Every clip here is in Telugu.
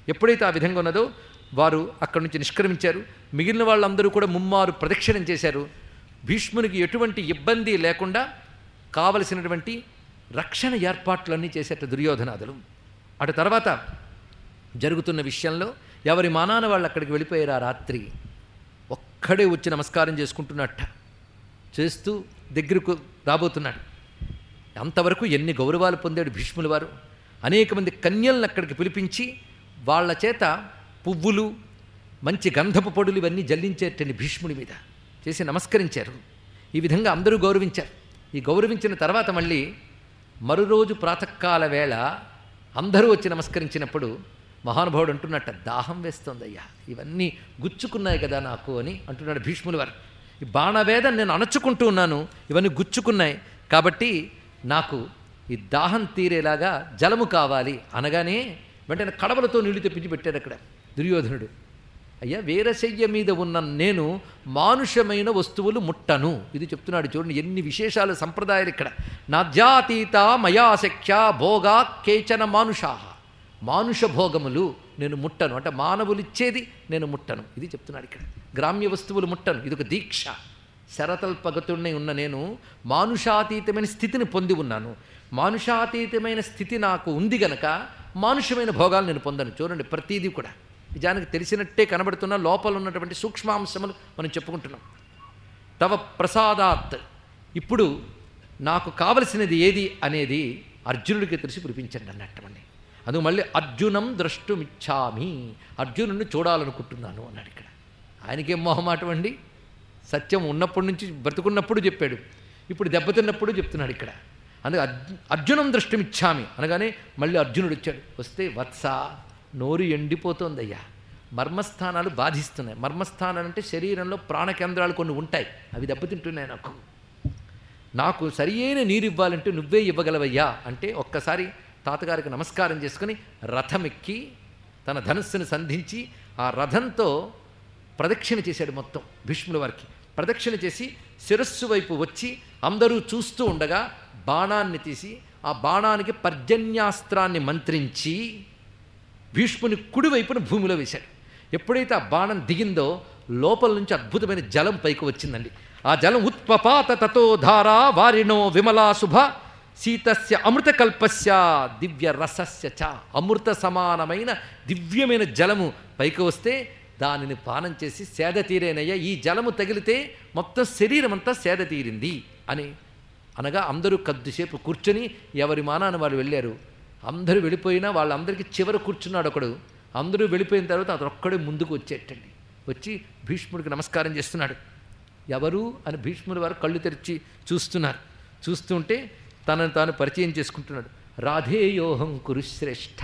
ఎప్పుడైతే ఆ విధంగా ఉన్నదో వారు అక్కడి నుంచి నిష్క్రమించారు మిగిలిన వాళ్ళందరూ కూడా ముమ్మారు ప్రదక్షిణం చేశారు భీష్మునికి ఎటువంటి ఇబ్బంది లేకుండా కావలసినటువంటి రక్షణ ఏర్పాట్లన్నీ చేసేట దుర్యోధనాదులు అటు తర్వాత జరుగుతున్న విషయంలో ఎవరి మానాన వాళ్ళు అక్కడికి వెళ్ళిపోయారు ఆ రాత్రి ఒక్కడే వచ్చి నమస్కారం చేసుకుంటున్నట్ట చేస్తూ దగ్గరకు రాబోతున్నాడు అంతవరకు ఎన్ని గౌరవాలు పొందాడు భీష్ముల వారు అనేక మంది కన్యలను అక్కడికి పిలిపించి వాళ్ళ చేత పువ్వులు మంచి గంధపు పొడులు ఇవన్నీ జల్లించేటండి భీష్ముడి మీద చేసి నమస్కరించారు ఈ విధంగా అందరూ గౌరవించారు ఈ గౌరవించిన తర్వాత మళ్ళీ మరురోజు ప్రాతకాల వేళ అందరూ వచ్చి నమస్కరించినప్పుడు మహానుభావుడు అంటున్నట్ట దాహం వేస్తోందయ్యా ఇవన్నీ గుచ్చుకున్నాయి కదా నాకు అని అంటున్నాడు భీష్ముల వారు ఈ బాణవేదం నేను అణచుకుంటూ ఉన్నాను ఇవన్నీ గుచ్చుకున్నాయి కాబట్టి నాకు ఈ దాహం తీరేలాగా జలము కావాలి అనగానే వెంటనే కడవలతో నీళ్లు తెప్పించి పెట్టాడు అక్కడ దుర్యోధనుడు అయ్యా వీరశయ్య మీద ఉన్న నేను మానుషమైన వస్తువులు ముట్టను ఇది చెప్తున్నాడు చూడండి ఎన్ని విశేషాలు సంప్రదాయాలు ఇక్కడ నాద్యాతీత మయాశక్య భోగా కేచన మానుషా మానుష భోగములు నేను ముట్టను అంటే మానవులు ఇచ్చేది నేను ముట్టను ఇది చెప్తున్నాడు ఇక్కడ గ్రామ్య వస్తువులు ముట్టను ఇది ఒక దీక్ష శరతల్పగతుడిని ఉన్న నేను మానుషాతీతమైన స్థితిని పొంది ఉన్నాను మానుషాతీతమైన స్థితి నాకు ఉంది గనక మానుషమైన భోగాలు నేను పొందను చూడండి ప్రతీది కూడా నిజానికి తెలిసినట్టే కనబడుతున్న లోపల ఉన్నటువంటి సూక్ష్మాంశములు మనం చెప్పుకుంటున్నాం తవ ప్రసాదాత్ ఇప్పుడు నాకు కావలసినది ఏది అనేది అర్జునుడికి తెలిసి పిలిపించండి అన్నట్టండి అందుకు మళ్ళీ అర్జునం ద్రష్టుమిచ్చామి అర్జునుడిని చూడాలనుకుంటున్నాను అన్నాడు ఇక్కడ ఆయనకేం మొహమాటం అండి సత్యం ఉన్నప్పటి నుంచి బ్రతుకున్నప్పుడు చెప్పాడు ఇప్పుడు దెబ్బతిన్నప్పుడు చెప్తున్నాడు ఇక్కడ అందుకే అర్జు అర్జునం దృష్టిమిచ్చామి అనగానే మళ్ళీ అర్జునుడు వచ్చాడు వస్తే వత్స నోరు ఎండిపోతోందయ్యా మర్మస్థానాలు బాధిస్తున్నాయి మర్మస్థానాలు అంటే శరీరంలో ప్రాణకేంద్రాలు కొన్ని ఉంటాయి అవి దెబ్బతింటున్నాయి నాకు నాకు సరి అయిన నీరు ఇవ్వాలంటే నువ్వే ఇవ్వగలవయ్యా అంటే ఒక్కసారి తాతగారికి నమస్కారం చేసుకుని రథమెక్కి తన ధనుస్సును సంధించి ఆ రథంతో ప్రదక్షిణ చేశాడు మొత్తం భీష్ముల వారికి ప్రదక్షిణ చేసి శిరస్సు వైపు వచ్చి అందరూ చూస్తూ ఉండగా బాణాన్ని తీసి ఆ బాణానికి పర్జన్యాస్త్రాన్ని మంత్రించి భీష్ముని కుడివైపున భూమిలో వేశాడు ఎప్పుడైతే ఆ బాణం దిగిందో లోపల నుంచి అద్భుతమైన జలం పైకి వచ్చిందండి ఆ జలం ఉత్పపాత తతో ధారా వారిణో విమలా శుభ సీతస్య అమృతకల్పస్య దివ్య రసస్య చ అమృత సమానమైన దివ్యమైన జలము పైకి వస్తే దానిని పానం చేసి సేద తీరేనయ్యా ఈ జలము తగిలితే మొత్తం శరీరం అంతా సేద తీరింది అని అనగా అందరూ కొద్దిసేపు కూర్చొని ఎవరి మానాన వాళ్ళు వెళ్ళారు అందరూ వెళ్ళిపోయినా వాళ్ళందరికీ చివర కూర్చున్నాడు ఒకడు అందరూ వెళ్ళిపోయిన తర్వాత అతను ఒక్కడే ముందుకు వచ్చేటండి వచ్చి భీష్ముడికి నమస్కారం చేస్తున్నాడు ఎవరు అని భీష్ముడి వారు కళ్ళు తెరిచి చూస్తున్నారు చూస్తుంటే తనను తాను పరిచయం చేసుకుంటున్నాడు రాధేయోహం కురుశ్రేష్ఠ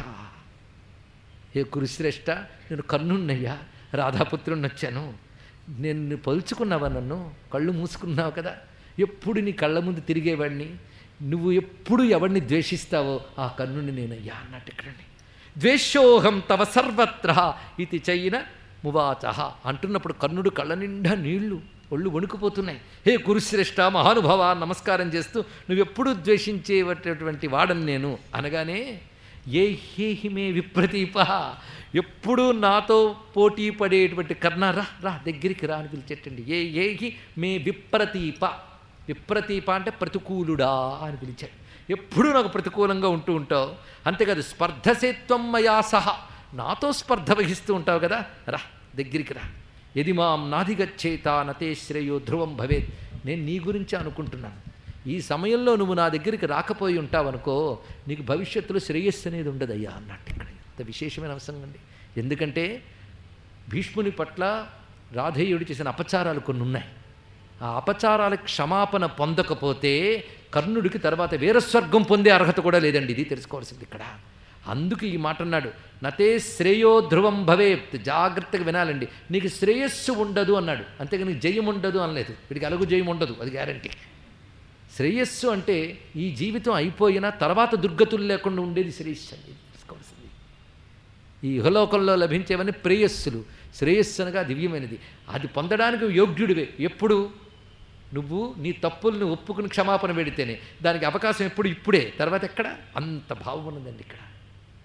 ఏ కురుశ్రేష్ఠ నేను కర్ణున్నయ్యా రాధాపుత్రుని వచ్చాను నేను నిన్ను పలుచుకున్నావా నన్ను కళ్ళు మూసుకున్నావు కదా ఎప్పుడు నీ కళ్ళ ముందు తిరిగేవాడిని నువ్వు ఎప్పుడు ఎవరిని ద్వేషిస్తావో ఆ కర్ణుని నేనయ్యా అన్నట్టు ఇక్కడండి ద్వేషోహం తవ సర్వత్ర ఇది చైన మువాచ అంటున్నప్పుడు కర్ణుడు కళ్ళ నిండా నీళ్లు ఒళ్ళు వణుకుపోతున్నాయి హే కురుశ్రేష్ఠ మహానుభవ నమస్కారం చేస్తూ నువ్వెప్పుడు ద్వేషించేటటువంటి వాడని నేను అనగానే ఏ హేహి మే విప్రతీప ఎప్పుడు నాతో పోటీ పడేటువంటి కర్ణ రా రా దగ్గరికి రా అని పిలిచేటండి ఏ ఏహి మే విప్రతీప విప్రతీప అంటే ప్రతికూలుడా అని పిలిచాడు ఎప్పుడూ నాకు ప్రతికూలంగా ఉంటూ ఉంటావు అంతేకాదు స్పర్ధసేత్వం మయా సహా నాతో స్పర్ధ వహిస్తూ ఉంటావు కదా రా దగ్గరికి రా ఎది మాం నాధిగచ్చేత నతే శ్రేయో ధ్రువం భవేత్ నేను నీ గురించి అనుకుంటున్నాను ఈ సమయంలో నువ్వు నా దగ్గరికి రాకపోయి ఉంటావనుకో నీకు భవిష్యత్తులో శ్రేయస్సు అనేది ఉండదయ్యా అన్నట్టు ఇక్కడ ఎంత విశేషమైన అంశం అండి ఎందుకంటే భీష్ముని పట్ల రాధేయుడు చేసిన అపచారాలు కొన్ని ఉన్నాయి ఆ అపచారాలకు క్షమాపణ పొందకపోతే కర్ణుడికి తర్వాత వీరస్వర్గం పొందే అర్హత కూడా లేదండి ఇది తెలుసుకోవాల్సింది ఇక్కడ అందుకు ఈ మాట అన్నాడు నతే శ్రేయో ధ్రువం భవేత్ జాగ్రత్తగా వినాలండి నీకు శ్రేయస్సు ఉండదు అన్నాడు అంతేగా నీకు జయం ఉండదు అనలేదు వీడికి అలుగు జయం ఉండదు అది గ్యారంటీ శ్రేయస్సు అంటే ఈ జీవితం అయిపోయినా తర్వాత దుర్గతులు లేకుండా ఉండేది శ్రేయస్సు అండి తెలుసుకోవాల్సింది ఈ ఇహలోకంలో లభించేవన్నీ ప్రేయస్సులు శ్రేయస్సు అనగా దివ్యమైనది అది పొందడానికి యోగ్యుడివే ఎప్పుడు నువ్వు నీ తప్పుల్ని ఒప్పుకుని క్షమాపణ పెడితేనే దానికి అవకాశం ఎప్పుడు ఇప్పుడే తర్వాత ఎక్కడ అంత భావం ఉన్నదండి ఇక్కడ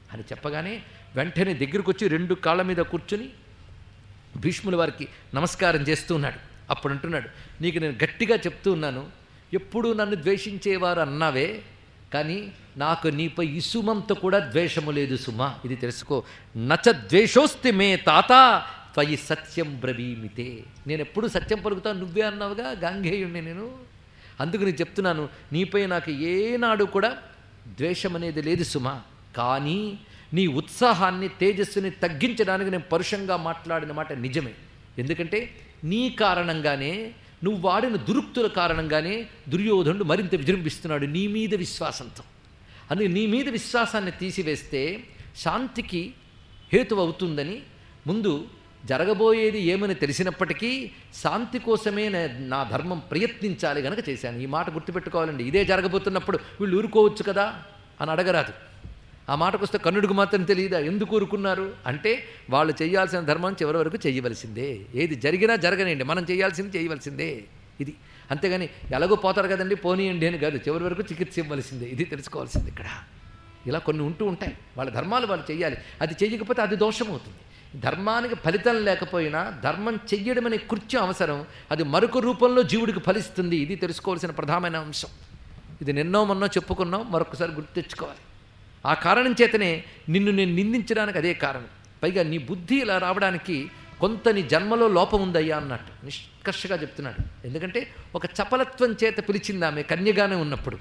అని చెప్పగానే వెంటనే దగ్గరికి వచ్చి రెండు కాళ్ళ మీద కూర్చుని భీష్ముల వారికి నమస్కారం చేస్తూ ఉన్నాడు అప్పుడు అంటున్నాడు నీకు నేను గట్టిగా చెప్తూ ఉన్నాను ఎప్పుడూ నన్ను ద్వేషించేవారు అన్నావే కానీ నాకు నీపై ఇసుమంత కూడా ద్వేషము లేదు సుమా ఇది తెలుసుకో నచ ద్వేషోస్తి మే తాత త్వయి సత్యం బ్రవీమితే నేను ఎప్పుడు సత్యం పలుకుతాను నువ్వే అన్నావుగా గాంగేయుణ్ణి నేను అందుకు నేను చెప్తున్నాను నీపై నాకు ఏనాడు కూడా ద్వేషం అనేది లేదు సుమా కానీ నీ ఉత్సాహాన్ని తేజస్సుని తగ్గించడానికి నేను పరుషంగా మాట్లాడిన మాట నిజమే ఎందుకంటే నీ కారణంగానే నువ్వు వాడిన దురుక్తుల కారణంగానే దుర్యోధనుడు మరింత విజృంభిస్తున్నాడు నీ మీద విశ్వాసంతో అందుకే నీ మీద విశ్వాసాన్ని తీసివేస్తే శాంతికి హేతు అవుతుందని ముందు జరగబోయేది ఏమని తెలిసినప్పటికీ శాంతి కోసమే నే- నా ధర్మం ప్రయత్నించాలి గనక చేశాను ఈ మాట గుర్తుపెట్టుకోవాలండి ఇదే జరగబోతున్నప్పుడు వీళ్ళు ఊరుకోవచ్చు కదా అని అడగరాదు ఆ మాటకు వస్తే కన్నుడికి మాత్రం తెలియదా ఎందుకు ఊరుకున్నారు అంటే వాళ్ళు చేయాల్సిన ధర్మం చివరి వరకు చేయవలసిందే ఏది జరిగినా జరగనండి మనం చేయాల్సింది చేయవలసిందే ఇది అంతేగాని ఎలాగో పోతారు కదండి పోనీయండి అని కాదు చివరి వరకు చికిత్స ఇవ్వవలసిందే ఇది తెలుసుకోవాల్సింది ఇక్కడ ఇలా కొన్ని ఉంటూ ఉంటాయి వాళ్ళ ధర్మాలు వాళ్ళు చేయాలి అది చేయకపోతే అది దోషం అవుతుంది ధర్మానికి ఫలితం లేకపోయినా ధర్మం చెయ్యడం అనే కృత్యం అవసరం అది మరొక రూపంలో జీవుడికి ఫలిస్తుంది ఇది తెలుసుకోవాల్సిన ప్రధానమైన అంశం ఇది నిన్నో మొన్నో చెప్పుకున్నాం మరొకసారి గుర్తు తెచ్చుకోవాలి ఆ కారణం చేతనే నిన్ను నేను నిందించడానికి అదే కారణం పైగా నీ బుద్ధి ఇలా రావడానికి కొంత నీ జన్మలో లోపం ఉందయ్యా అన్నట్టు నిష్కర్షగా చెప్తున్నాడు ఎందుకంటే ఒక చపలత్వం చేత పిలిచింది ఆమె కన్యగానే ఉన్నప్పుడు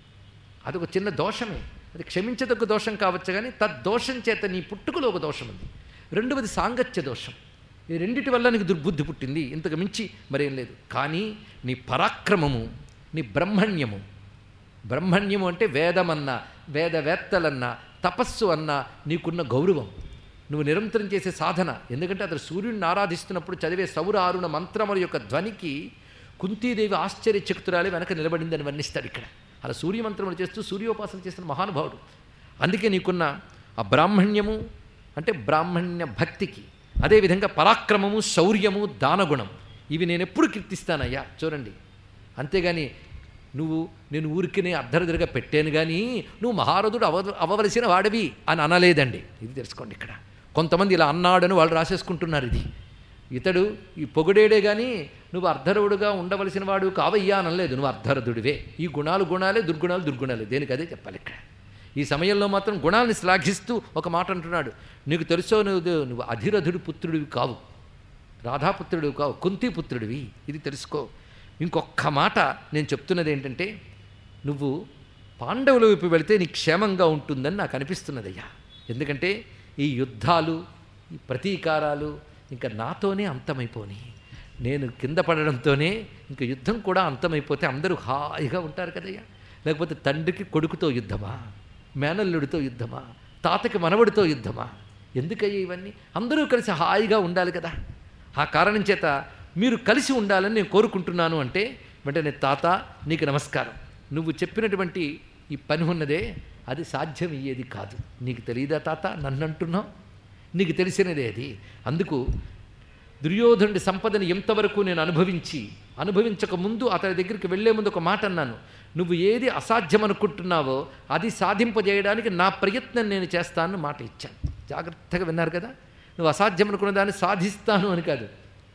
అదొక చిన్న దోషమే అది క్షమించదగ్గ దోషం కావచ్చు కానీ తద్దోషం చేత నీ పుట్టుకలో ఒక దోషం ఉంది రెండవది సాంగత్య దోషం ఈ రెండిటి వల్ల నీకు దుర్బుద్ధి పుట్టింది ఇంతకు మించి మరేం లేదు కానీ నీ పరాక్రమము నీ బ్రహ్మణ్యము బ్రహ్మణ్యము అంటే వేదమన్నా వేదవేత్తలన్నా తపస్సు అన్నా నీకున్న గౌరవం నువ్వు నిరంతరం చేసే సాధన ఎందుకంటే అతను సూర్యుడిని ఆరాధిస్తున్నప్పుడు చదివే సౌర ఆరుణ మంత్రముల యొక్క ధ్వనికి కుంతీదేవి ఆశ్చర్యచకుతురాలే వెనక నిలబడిందని వర్ణిస్తాడు ఇక్కడ అలా సూర్యమంత్రములు చేస్తూ సూర్యోపాసన చేస్తున్న మహానుభావుడు అందుకే నీకున్న ఆ బ్రాహ్మణ్యము అంటే బ్రాహ్మణ్య భక్తికి అదేవిధంగా పరాక్రమము శౌర్యము దానగుణం ఇవి నేను ఎప్పుడు కీర్తిస్తానయ్యా చూడండి అంతేగాని నువ్వు నేను ఊరికినే అర్ధరదురుగా పెట్టాను కానీ నువ్వు మహారథుడు అవ అవ్వవలసిన వాడివి అని అనలేదండి ఇది తెలుసుకోండి ఇక్కడ కొంతమంది ఇలా అన్నాడని వాళ్ళు రాసేసుకుంటున్నారు ఇది ఇతడు ఈ పొగుడేడే కానీ నువ్వు అర్ధరవుడుగా ఉండవలసిన వాడు కావయ్యా అనలేదు నువ్వు అర్ధరథుడివే ఈ గుణాలు గుణాలే దుర్గుణాలు దుర్గుణాలే దేనికి అదే చెప్పాలి ఇక్కడ ఈ సమయంలో మాత్రం గుణాలని శ్లాఘిస్తూ ఒక మాట అంటున్నాడు నీకు తెలుసో నువ్వు నువ్వు అధిరథుడి పుత్రుడివి కావు రాధాపుత్రుడివి కావు కుంతిపుత్రుడివి ఇది తెలుసుకో ఇంకొక్క మాట నేను చెప్తున్నది ఏంటంటే నువ్వు పాండవుల వైపు వెళితే నీకు క్షేమంగా ఉంటుందని నాకు అనిపిస్తున్నదయ్యా ఎందుకంటే ఈ యుద్ధాలు ఈ ప్రతీకారాలు ఇంకా నాతోనే అంతమైపోని నేను కింద పడడంతోనే ఇంకా యుద్ధం కూడా అంతమైపోతే అందరూ హాయిగా ఉంటారు కదయ్యా లేకపోతే తండ్రికి కొడుకుతో యుద్ధమా మేనల్లుడితో యుద్ధమా తాతకి మనవడితో యుద్ధమా ఎందుకయ్యా ఇవన్నీ అందరూ కలిసి హాయిగా ఉండాలి కదా ఆ కారణం చేత మీరు కలిసి ఉండాలని నేను కోరుకుంటున్నాను అంటే వెంటనే తాత నీకు నమస్కారం నువ్వు చెప్పినటువంటి ఈ పని ఉన్నదే అది సాధ్యమయ్యేది కాదు నీకు తెలియదా తాత నన్ను అంటున్నావు నీకు తెలిసినదే అది అందుకు దుర్యోధనుడి సంపదని ఎంతవరకు నేను అనుభవించి అనుభవించక ముందు అతని దగ్గరికి వెళ్లే ముందు ఒక మాట అన్నాను నువ్వు ఏది అసాధ్యం అనుకుంటున్నావో అది సాధింపజేయడానికి నా ప్రయత్నం నేను చేస్తానని మాట ఇచ్చాను జాగ్రత్తగా విన్నారు కదా నువ్వు అసాధ్యం అనుకున్న దాన్ని సాధిస్తాను అని కాదు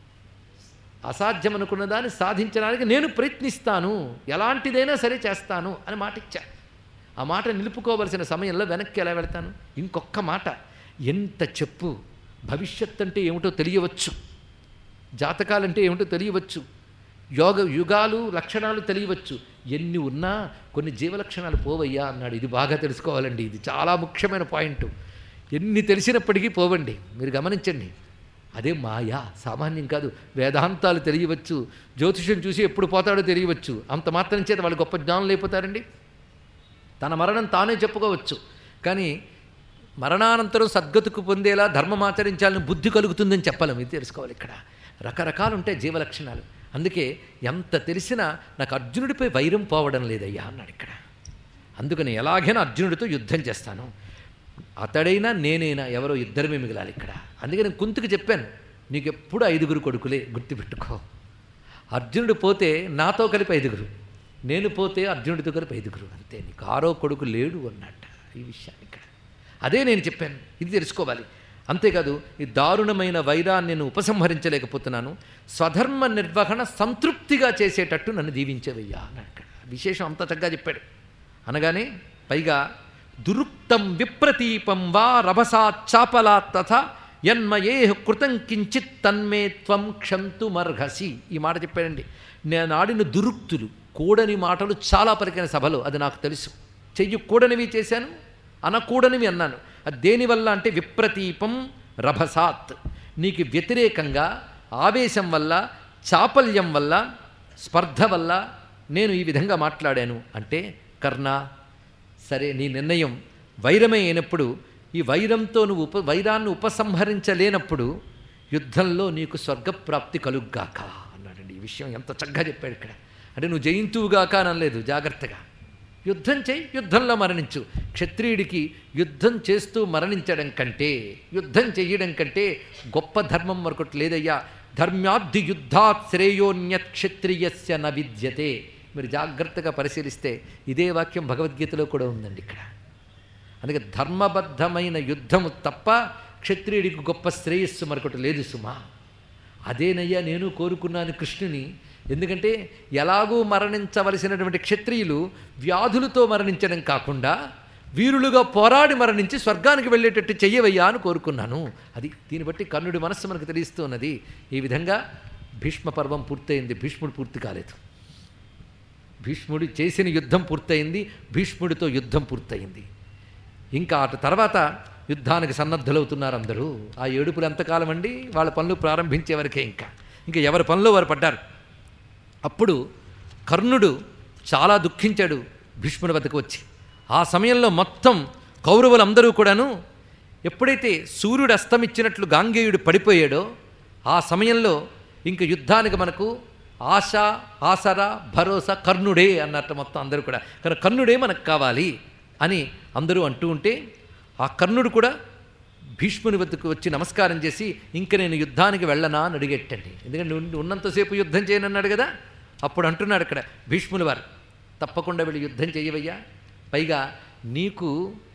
అసాధ్యం అనుకున్న దాన్ని సాధించడానికి నేను ప్రయత్నిస్తాను ఎలాంటిదైనా సరే చేస్తాను అని మాట ఇచ్చా ఆ మాట నిలుపుకోవలసిన సమయంలో వెనక్కి ఎలా వెళ్తాను ఇంకొక్క మాట ఎంత చెప్పు భవిష్యత్ అంటే ఏమిటో తెలియవచ్చు జాతకాలంటే ఏమిటో తెలియవచ్చు యోగ యుగాలు లక్షణాలు తెలియవచ్చు ఎన్ని ఉన్నా కొన్ని జీవలక్షణాలు పోవయ్యా అన్నాడు ఇది బాగా తెలుసుకోవాలండి ఇది చాలా ముఖ్యమైన పాయింట్ ఎన్ని తెలిసినప్పటికీ పోవండి మీరు గమనించండి అదే మాయా సామాన్యం కాదు వేదాంతాలు తెలియవచ్చు జ్యోతిషం చూసి ఎప్పుడు పోతాడో తెలియవచ్చు అంత మాత్రం చేత వాళ్ళు గొప్ప జ్ఞానం లేకపోతారండి తన మరణం తానే చెప్పుకోవచ్చు కానీ మరణానంతరం సద్గతుకు పొందేలా ధర్మం ఆచరించాలని బుద్ధి కలుగుతుందని చెప్పలేము ఇది తెలుసుకోవాలి ఇక్కడ రకరకాలు ఉంటాయి జీవలక్షణాలు అందుకే ఎంత తెలిసినా నాకు అర్జునుడిపై వైరం పోవడం లేదయ్యా అన్నాడు ఇక్కడ అందుకని ఎలాగైనా అర్జునుడితో యుద్ధం చేస్తాను అతడైనా నేనైనా ఎవరో ఇద్దరమే మిగలాలి ఇక్కడ అందుకే నేను కుంతికి చెప్పాను నీకు ఎప్పుడు ఐదుగురు కొడుకులే గుర్తుపెట్టుకో అర్జునుడు పోతే నాతో కలిపి ఐదుగురు నేను పోతే అర్జునుడితో కలిపి ఐదుగురు అంతే నీకు ఆరో కొడుకు లేడు అన్నట్ట ఈ విషయాన్ని ఇక్కడ అదే నేను చెప్పాను ఇది తెలుసుకోవాలి అంతేకాదు ఈ దారుణమైన వైరాన్ని నేను ఉపసంహరించలేకపోతున్నాను స్వధర్మ నిర్వహణ సంతృప్తిగా చేసేటట్టు నన్ను దీవించవయ్యా అన్నాడు ఇక్కడ. విశేషం అంత చక్కగా చెప్పాడు అనగానే పైగా దురుక్తం విప్రతీపం వా రభసాచాపలా తథ యన్మయే కృతం కించిత్ తన్మే త్వం క్షంతుమర్హసి ఈ మాట చెప్పాడండి నేను ఆడిన దురుక్తులు కూడని మాటలు చాలా పలికిన సభలో అది నాకు తెలుసు చెయ్యి కూడనివి చేశాను అనకూడనివి అన్నాను అది దేనివల్ల అంటే విప్రతీపం రభసాత్ నీకు వ్యతిరేకంగా ఆవేశం వల్ల చాపల్యం వల్ల స్పర్ధ వల్ల నేను ఈ విధంగా మాట్లాడాను అంటే కర్ణ సరే నీ నిర్ణయం వైరమే అయినప్పుడు ఈ వైరంతో నువ్వు ఉప వైరాన్ని ఉపసంహరించలేనప్పుడు యుద్ధంలో నీకు స్వర్గప్రాప్తి కలుగ్గాక అన్నాడండి ఈ విషయం ఎంత చక్కగా చెప్పాడు ఇక్కడ అంటే నువ్వు జయింతువుగాక అనలేదు జాగ్రత్తగా యుద్ధం చేయి యుద్ధంలో మరణించు క్షత్రియుడికి యుద్ధం చేస్తూ మరణించడం కంటే యుద్ధం చెయ్యడం కంటే గొప్ప ధర్మం మరొకటి లేదయ్యా ధర్మ్యాద్ధి యుద్ధాత్ శ్రేయోన్యత్ క్షత్రియస్య న విద్యతే మీరు జాగ్రత్తగా పరిశీలిస్తే ఇదే వాక్యం భగవద్గీతలో కూడా ఉందండి ఇక్కడ అందుకే ధర్మబద్ధమైన యుద్ధము తప్ప క్షత్రియుడికి గొప్ప శ్రేయస్సు మరొకటి లేదు సుమా అదేనయ్యా నేను కోరుకున్నాను కృష్ణుని ఎందుకంటే ఎలాగూ మరణించవలసినటువంటి క్షత్రియులు వ్యాధులతో మరణించడం కాకుండా వీరులుగా పోరాడి మరణించి స్వర్గానికి వెళ్ళేటట్టు చెయ్యవయ్యా అని కోరుకున్నాను అది దీన్ని బట్టి కర్ణుడి మనస్సు మనకు తెలుస్తూ ఉన్నది ఈ విధంగా భీష్మ పర్వం పూర్తయింది భీష్ముడు పూర్తి కాలేదు భీష్ముడు చేసిన యుద్ధం పూర్తయింది భీష్ముడితో యుద్ధం పూర్తయింది ఇంకా అటు తర్వాత యుద్ధానికి సన్నద్ధులవుతున్నారు అందరూ ఆ ఏడుపులు ఎంతకాలం అండి వాళ్ళ పనులు ప్రారంభించే వరకే ఇంకా ఇంకా ఎవరి పనిలో వారు పడ్డారు అప్పుడు కర్ణుడు చాలా దుఃఖించాడు భీష్ముడి వద్దకు వచ్చి ఆ సమయంలో మొత్తం కౌరవులందరూ కూడాను ఎప్పుడైతే సూర్యుడు అస్తమిచ్చినట్లు గాంగేయుడు పడిపోయాడో ఆ సమయంలో ఇంక యుద్ధానికి మనకు ఆశ ఆసరా భరోసా కర్ణుడే అన్నట్టు మొత్తం అందరూ కూడా కానీ కర్ణుడే మనకు కావాలి అని అందరూ అంటూ ఉంటే ఆ కర్ణుడు కూడా భీష్ముని వద్దకు వచ్చి నమస్కారం చేసి ఇంక నేను యుద్ధానికి వెళ్ళనా అని అడిగెట్టండి ఎందుకంటే నువ్వు ఉన్నంతసేపు యుద్ధం చేయనన్నాడు కదా అప్పుడు అంటున్నాడు అక్కడ భీష్ముని వారు తప్పకుండా వెళ్ళి యుద్ధం చేయవయ్యా పైగా నీకు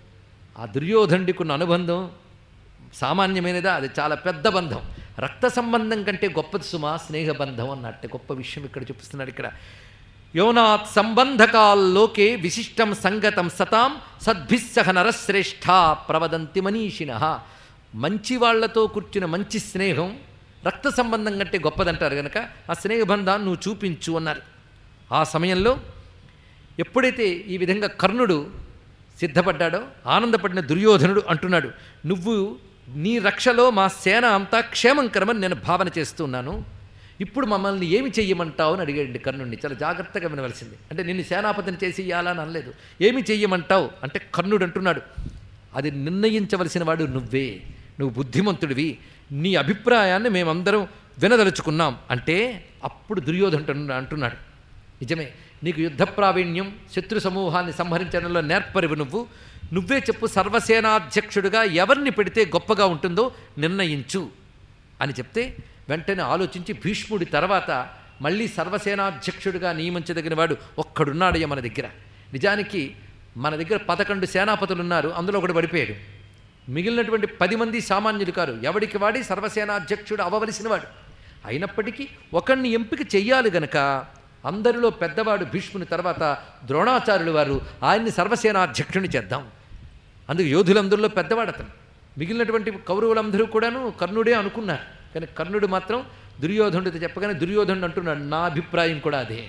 ఆ దుర్యోధనుడికున్న అనుబంధం సామాన్యమైనదా అది చాలా పెద్ద బంధం రక్త సంబంధం కంటే గొప్పది సుమా స్నేహబంధం అన్నట్టే గొప్ప విషయం ఇక్కడ చూపిస్తున్నాడు ఇక్కడ యోనాత్ సంబంధకాల్లోకే విశిష్టం సంగతం సతాం సద్భిస్సహ నరశ్రేష్ఠ ప్రవదంతి మనీషిణ మంచి వాళ్లతో కూర్చున్న మంచి స్నేహం రక్త సంబంధం కంటే గొప్పదంటారు కనుక ఆ స్నేహబంధాన్ని నువ్వు చూపించు అన్నారు ఆ సమయంలో ఎప్పుడైతే ఈ విధంగా కర్ణుడు సిద్ధపడ్డాడో ఆనందపడిన దుర్యోధనుడు అంటున్నాడు నువ్వు నీ రక్షలో మా సేన అంతా క్షేమంకరమని నేను భావన చేస్తున్నాను ఇప్పుడు మమ్మల్ని ఏమి చెయ్యమంటావు అని అడిగాడు కర్ణుడిని చాలా జాగ్రత్తగా వినవలసింది అంటే నిన్ను సేనాపతిని చేసి ఇవ్వాలని అనలేదు ఏమి చెయ్యమంటావు అంటే కర్ణుడు అంటున్నాడు అది నిర్ణయించవలసిన వాడు నువ్వే నువ్వు బుద్ధిమంతుడివి నీ అభిప్రాయాన్ని మేమందరం వినదలుచుకున్నాం అంటే అప్పుడు దుర్యోధనుడు అంటున్నాడు నిజమే నీకు యుద్ధ ప్రావీణ్యం శత్రు సమూహాన్ని సంహరించడంలో నేర్పరివి నువ్వు నువ్వే చెప్పు సర్వసేనాధ్యక్షుడిగా ఎవరిని పెడితే గొప్పగా ఉంటుందో నిర్ణయించు అని చెప్తే వెంటనే ఆలోచించి భీష్ముడి తర్వాత మళ్ళీ సర్వసేనాధ్యక్షుడిగా నియమించదగిన వాడు ఒక్కడున్నాడయ్య మన దగ్గర నిజానికి మన దగ్గర పదకొండు సేనాపతులు ఉన్నారు అందులో ఒకడు పడిపోయాడు మిగిలినటువంటి పది మంది సామాన్యులు కారు ఎవడికి వాడి సర్వసేనాధ్యక్షుడు అవ్వవలసిన వాడు అయినప్పటికీ ఒకడిని ఎంపిక చెయ్యాలి గనక అందరిలో పెద్దవాడు భీష్ముని తర్వాత ద్రోణాచార్యులు వారు ఆయన్ని సర్వసేనాధ్యక్షుని చేద్దాం అందుకు యోధులందరిలో పెద్దవాడు అతను మిగిలినటువంటి కౌరవులందరూ కూడాను కర్ణుడే అనుకున్నారు కానీ కర్ణుడు మాత్రం దుర్యోధనుడితో చెప్పగానే దుర్యోధనుడు అంటున్నాడు నా అభిప్రాయం కూడా అదే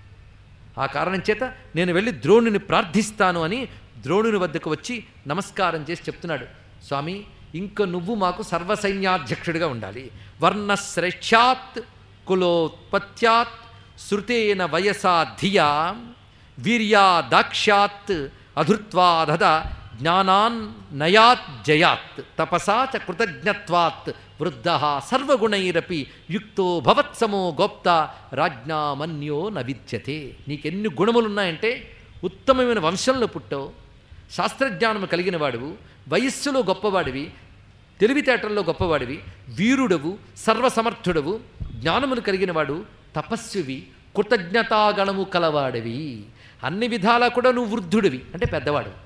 ఆ కారణం చేత నేను వెళ్ళి ద్రోణుని ప్రార్థిస్తాను అని ద్రోణుని వద్దకు వచ్చి నమస్కారం చేసి చెప్తున్నాడు స్వామి ఇంక నువ్వు మాకు సర్వసైన్యాధ్యక్షుడిగా ఉండాలి వర్ణశ్రేష్ఠ్యాత్ కులోత్పత్యాత్ శృతేన వయసా ధియా వీర్యా దాక్ష్యాత్ అధృత్వాదద జ్ఞానాన్ నయాత్ జయాత్ తపసా చ కృతజ్ఞత్వాత్ వృద్ధ సర్వగుణైరపి యుక్తో భవత్సమో గోప్త రాజ్ఞామన్యో న విద్యతే నీకెన్ని గుణములున్నాయంటే ఉత్తమమైన వంశంలో పుట్టావు శాస్త్రజ్ఞానము కలిగిన వాడువు వయస్సులో గొప్పవాడివి తెలివితేటల్లో గొప్పవాడివి వీరుడవు సర్వసమర్థుడవు జ్ఞానములు కలిగినవాడు తపస్వివి కృతజ్ఞతాగణము కలవాడివి అన్ని విధాలా కూడా నువ్వు వృద్ధుడివి అంటే పెద్దవాడు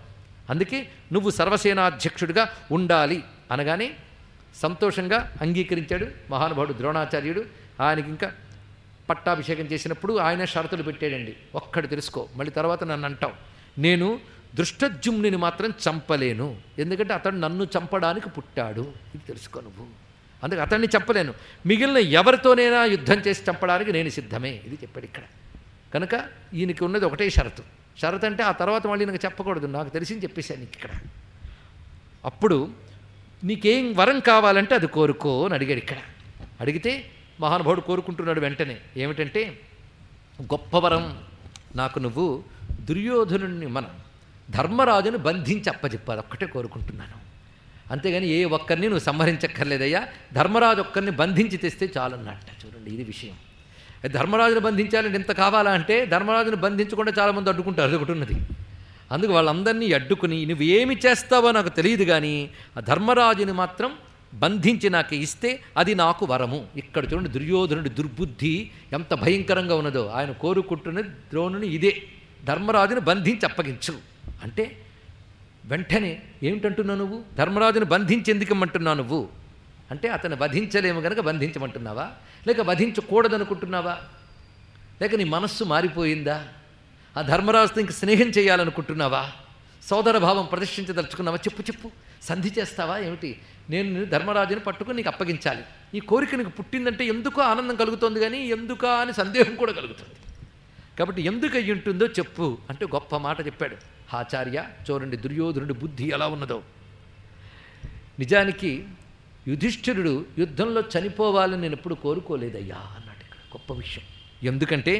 అందుకే నువ్వు సర్వసేనాధ్యక్షుడిగా ఉండాలి అనగానే సంతోషంగా అంగీకరించాడు మహానుభావుడు ద్రోణాచార్యుడు ఆయనకి ఇంకా పట్టాభిషేకం చేసినప్పుడు ఆయన షరతులు పెట్టాడండి ఒక్కడు తెలుసుకో మళ్ళీ తర్వాత నన్ను అంటావు నేను దృష్టజుమ్నిని మాత్రం చంపలేను ఎందుకంటే అతడు నన్ను చంపడానికి పుట్టాడు ఇది తెలుసుకో నువ్వు అందుకే అతన్ని చంపలేను మిగిలిన ఎవరితోనైనా యుద్ధం చేసి చంపడానికి నేను సిద్ధమే ఇది చెప్పాడు ఇక్కడ కనుక ఈయనకి ఉన్నది ఒకటే షరతు షరతు అంటే ఆ తర్వాత మళ్ళీ నాకు చెప్పకూడదు నాకు తెలిసింది చెప్పేశాను నీకు ఇక్కడ అప్పుడు నీకేం వరం కావాలంటే అది కోరుకో అని అడిగాడు ఇక్కడ అడిగితే మహానుభావుడు కోరుకుంటున్నాడు వెంటనే ఏమిటంటే గొప్ప వరం నాకు నువ్వు దుర్యోధనుని మన ధర్మరాజును బంధించి అప్పచెప్పాలి ఒక్కటే కోరుకుంటున్నాను అంతేగాని ఏ ఒక్కరిని నువ్వు సంహరించక్కర్లేదయ్యా ధర్మరాజు ఒక్కరిని బంధించి తెస్తే చాలన్నట్ట చూడండి ఇది విషయం ధర్మరాజును బంధించాలని ఎంత కావాలా అంటే ధర్మరాజును బంధించకుండా చాలామంది అడ్డుకుంటారు అది ఒకటి ఉన్నది అందుకు వాళ్ళందరినీ అడ్డుకుని నువ్వు ఏమి చేస్తావో నాకు తెలియదు కానీ ఆ ధర్మరాజుని మాత్రం బంధించి నాకు ఇస్తే అది నాకు వరము ఇక్కడ చూడండి దుర్యోధనుడి దుర్బుద్ధి ఎంత భయంకరంగా ఉన్నదో ఆయన కోరుకుంటున్న ద్రోణుని ఇదే ధర్మరాజుని బంధించి అప్పగించు అంటే వెంటనే ఏమిటంటున్నావు నువ్వు ధర్మరాజుని బంధించి ఎందుకమ్మంటున్నావు నువ్వు అంటే అతను వధించలేము కనుక బంధించమంటున్నావా లేక వధించకూడదనుకుంటున్నావా లేక నీ మనస్సు మారిపోయిందా ఆ ధర్మరాజుతో ఇంక స్నేహం చేయాలనుకుంటున్నావా సోదర భావం ప్రదర్శించదలుచుకున్నావా చెప్పు చెప్పు సంధి చేస్తావా ఏమిటి నేను నిన్ను ధర్మరాజుని పట్టుకుని నీకు అప్పగించాలి ఈ కోరిక నీకు పుట్టిందంటే ఎందుకో ఆనందం కలుగుతోంది కానీ ఎందుకా అని సందేహం కూడా కలుగుతుంది కాబట్టి ఎందుకు అయ్యి ఉంటుందో చెప్పు అంటే గొప్ప మాట చెప్పాడు ఆచార్య చూడండి దుర్యోధనుడి బుద్ధి ఎలా ఉన్నదో నిజానికి యుధిష్ఠిరుడు యుద్ధంలో చనిపోవాలని నేను ఎప్పుడు కోరుకోలేదయ్యా అన్నాడు ఇక్కడ గొప్ప విషయం ఎందుకంటే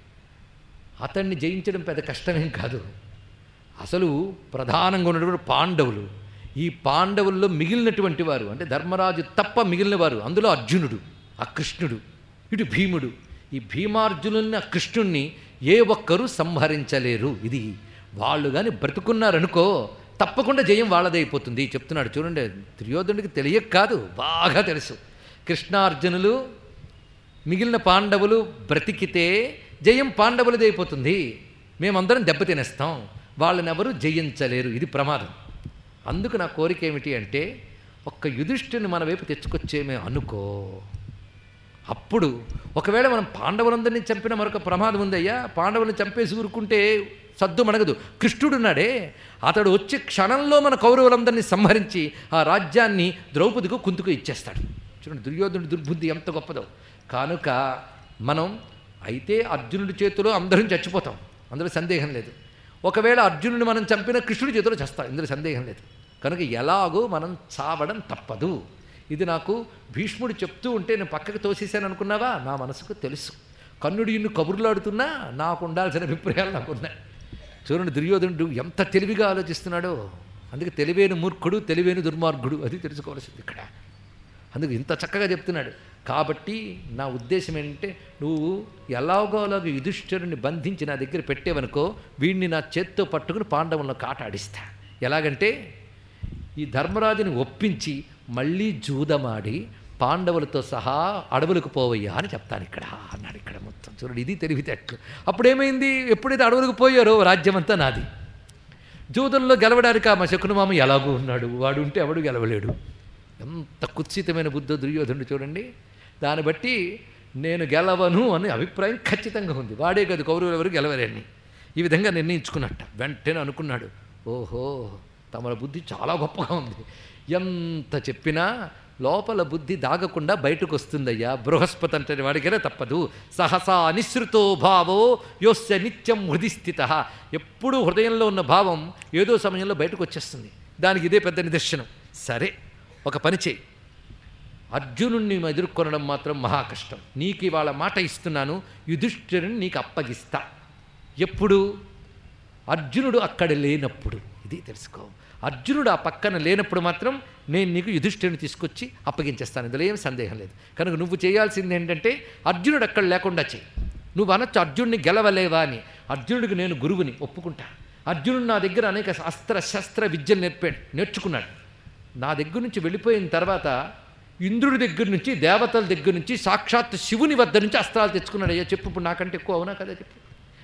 అతన్ని జయించడం పెద్ద కష్టమేం కాదు అసలు ప్రధానంగా ఉన్నటువంటి పాండవులు ఈ పాండవుల్లో మిగిలినటువంటి వారు అంటే ధర్మరాజు తప్ప మిగిలిన వారు అందులో అర్జునుడు ఆ కృష్ణుడు ఇటు భీముడు ఈ భీమార్జునుల్ని ఆ కృష్ణుణ్ణి ఏ ఒక్కరూ సంహరించలేరు ఇది వాళ్ళు కానీ బ్రతుకున్నారనుకో తప్పకుండా జయం వాళ్ళదైపోతుంది చెప్తున్నాడు చూడండి దుర్యోధనుడికి తెలియక కాదు బాగా తెలుసు కృష్ణార్జునులు మిగిలిన పాండవులు బ్రతికితే జయం పాండవులదైపోతుంది మేమందరం దెబ్బతినేస్తాం వాళ్ళని ఎవరు జయించలేరు ఇది ప్రమాదం అందుకు నా కోరిక ఏమిటి అంటే ఒక్క యుధిష్ఠుని మన వైపు తెచ్చుకొచ్చేమే అనుకో అప్పుడు ఒకవేళ మనం పాండవులందరినీ చంపిన మరొక ప్రమాదం ఉందయ్యా పాండవులను చంపేసి ఊరుకుంటే సద్దు మనగదు కృష్ణుడున్నాడే అతడు వచ్చే క్షణంలో మన కౌరవులందరినీ సంహరించి ఆ రాజ్యాన్ని ద్రౌపదికు కుంతుకు ఇచ్చేస్తాడు చూడండి దుర్యోధనుడి దుర్బుద్ధి ఎంత గొప్పదో కనుక మనం అయితే అర్జునుడి చేతిలో అందరం చచ్చిపోతాం అందులో సందేహం లేదు ఒకవేళ అర్జునుడిని మనం చంపిన కృష్ణుడి చేతిలో చేస్తాం ఇందులో సందేహం లేదు కనుక ఎలాగో మనం చావడం తప్పదు ఇది నాకు భీష్ముడు చెప్తూ ఉంటే నేను పక్కకు తోసేసాను అనుకున్నావా నా మనసుకు తెలుసు కన్నుడు ఇన్ను కబుర్లాడుతున్నా నాకు ఉండాల్సిన అభిప్రాయాలు నాకున్నాయి చూడండి దుర్యోధనుడు ఎంత తెలివిగా ఆలోచిస్తున్నాడో అందుకే తెలివైన మూర్ఖుడు తెలివైన దుర్మార్గుడు అది తెలుసుకోవాల్సింది ఇక్కడ అందుకు ఇంత చక్కగా చెప్తున్నాడు కాబట్టి నా ఉద్దేశం ఏంటంటే నువ్వు ఎలాగోలాగ యుధిష్ఠిరుని బంధించి నా దగ్గర పెట్టేవనుకో వీడిని నా చేత్తో పట్టుకుని పాండవులను కాటాడిస్తా ఎలాగంటే ఈ ధర్మరాజుని ఒప్పించి మళ్ళీ జూదమాడి పాండవులతో సహా అడవులకు పోవయ్యా అని చెప్తాను ఇక్కడ అన్నాడు ఇక్కడ మొత్తం చూడండి ఇది తెలివితేటలు అప్పుడేమైంది ఎప్పుడైతే అడవులకు పోయారో రాజ్యమంతా నాది జూదంలో గెలవడానికి ఆ మా శకునమామ ఎలాగూ ఉన్నాడు వాడు ఉంటే ఎవడు గెలవలేడు ఎంత కుత్సితమైన బుద్ధ దుర్యోధనుడు చూడండి దాన్ని బట్టి నేను గెలవను అనే అభిప్రాయం ఖచ్చితంగా ఉంది వాడే కాదు కౌరవులు ఎవరు గెలవలేని ఈ విధంగా నిర్ణయించుకున్నట్ట వెంటనే అనుకున్నాడు ఓహో తమల బుద్ధి చాలా గొప్పగా ఉంది ఎంత చెప్పినా లోపల బుద్ధి దాగకుండా బయటకు వస్తుందయ్యా బృహస్పతి అంటే వాడికైనా తప్పదు సహసా అనిశ్రుతో భావో యోస్య నిత్యం హృది స్థిత ఎప్పుడూ హృదయంలో ఉన్న భావం ఏదో సమయంలో బయటకు వచ్చేస్తుంది దానికి ఇదే పెద్ద నిదర్శనం సరే ఒక పని చేయి అర్జునుణ్ణి ఎదుర్కొనడం మాత్రం మహా కష్టం నీకు ఇవాళ మాట ఇస్తున్నాను యుధిష్ఠిరుని నీకు అప్పగిస్తా ఎప్పుడు అర్జునుడు అక్కడ లేనప్పుడు ఇది తెలుసుకో అర్జునుడు ఆ పక్కన లేనప్పుడు మాత్రం నేను నీకు యుధిష్ఠిరుని తీసుకొచ్చి అప్పగించేస్తాను ఇందులో ఏం సందేహం లేదు కనుక నువ్వు చేయాల్సింది ఏంటంటే అర్జునుడు అక్కడ లేకుండా చేయి నువ్వు అనొచ్చు అర్జునుడిని గెలవలేవా అని అర్జునుడికి నేను గురువుని ఒప్పుకుంటా అర్జునుడు నా దగ్గర అనేక అస్త్ర శస్త్ర విద్యలు నేర్పాడు నేర్చుకున్నాడు నా దగ్గర నుంచి వెళ్ళిపోయిన తర్వాత ఇంద్రుడి దగ్గర నుంచి దేవతల దగ్గర నుంచి సాక్షాత్ శివుని వద్ద నుంచి అస్త్రాలు తెచ్చుకున్నాడు అయ్యా చెప్పు ఇప్పుడు నాకంటే ఎక్కువ అవునా కదా చెప్పు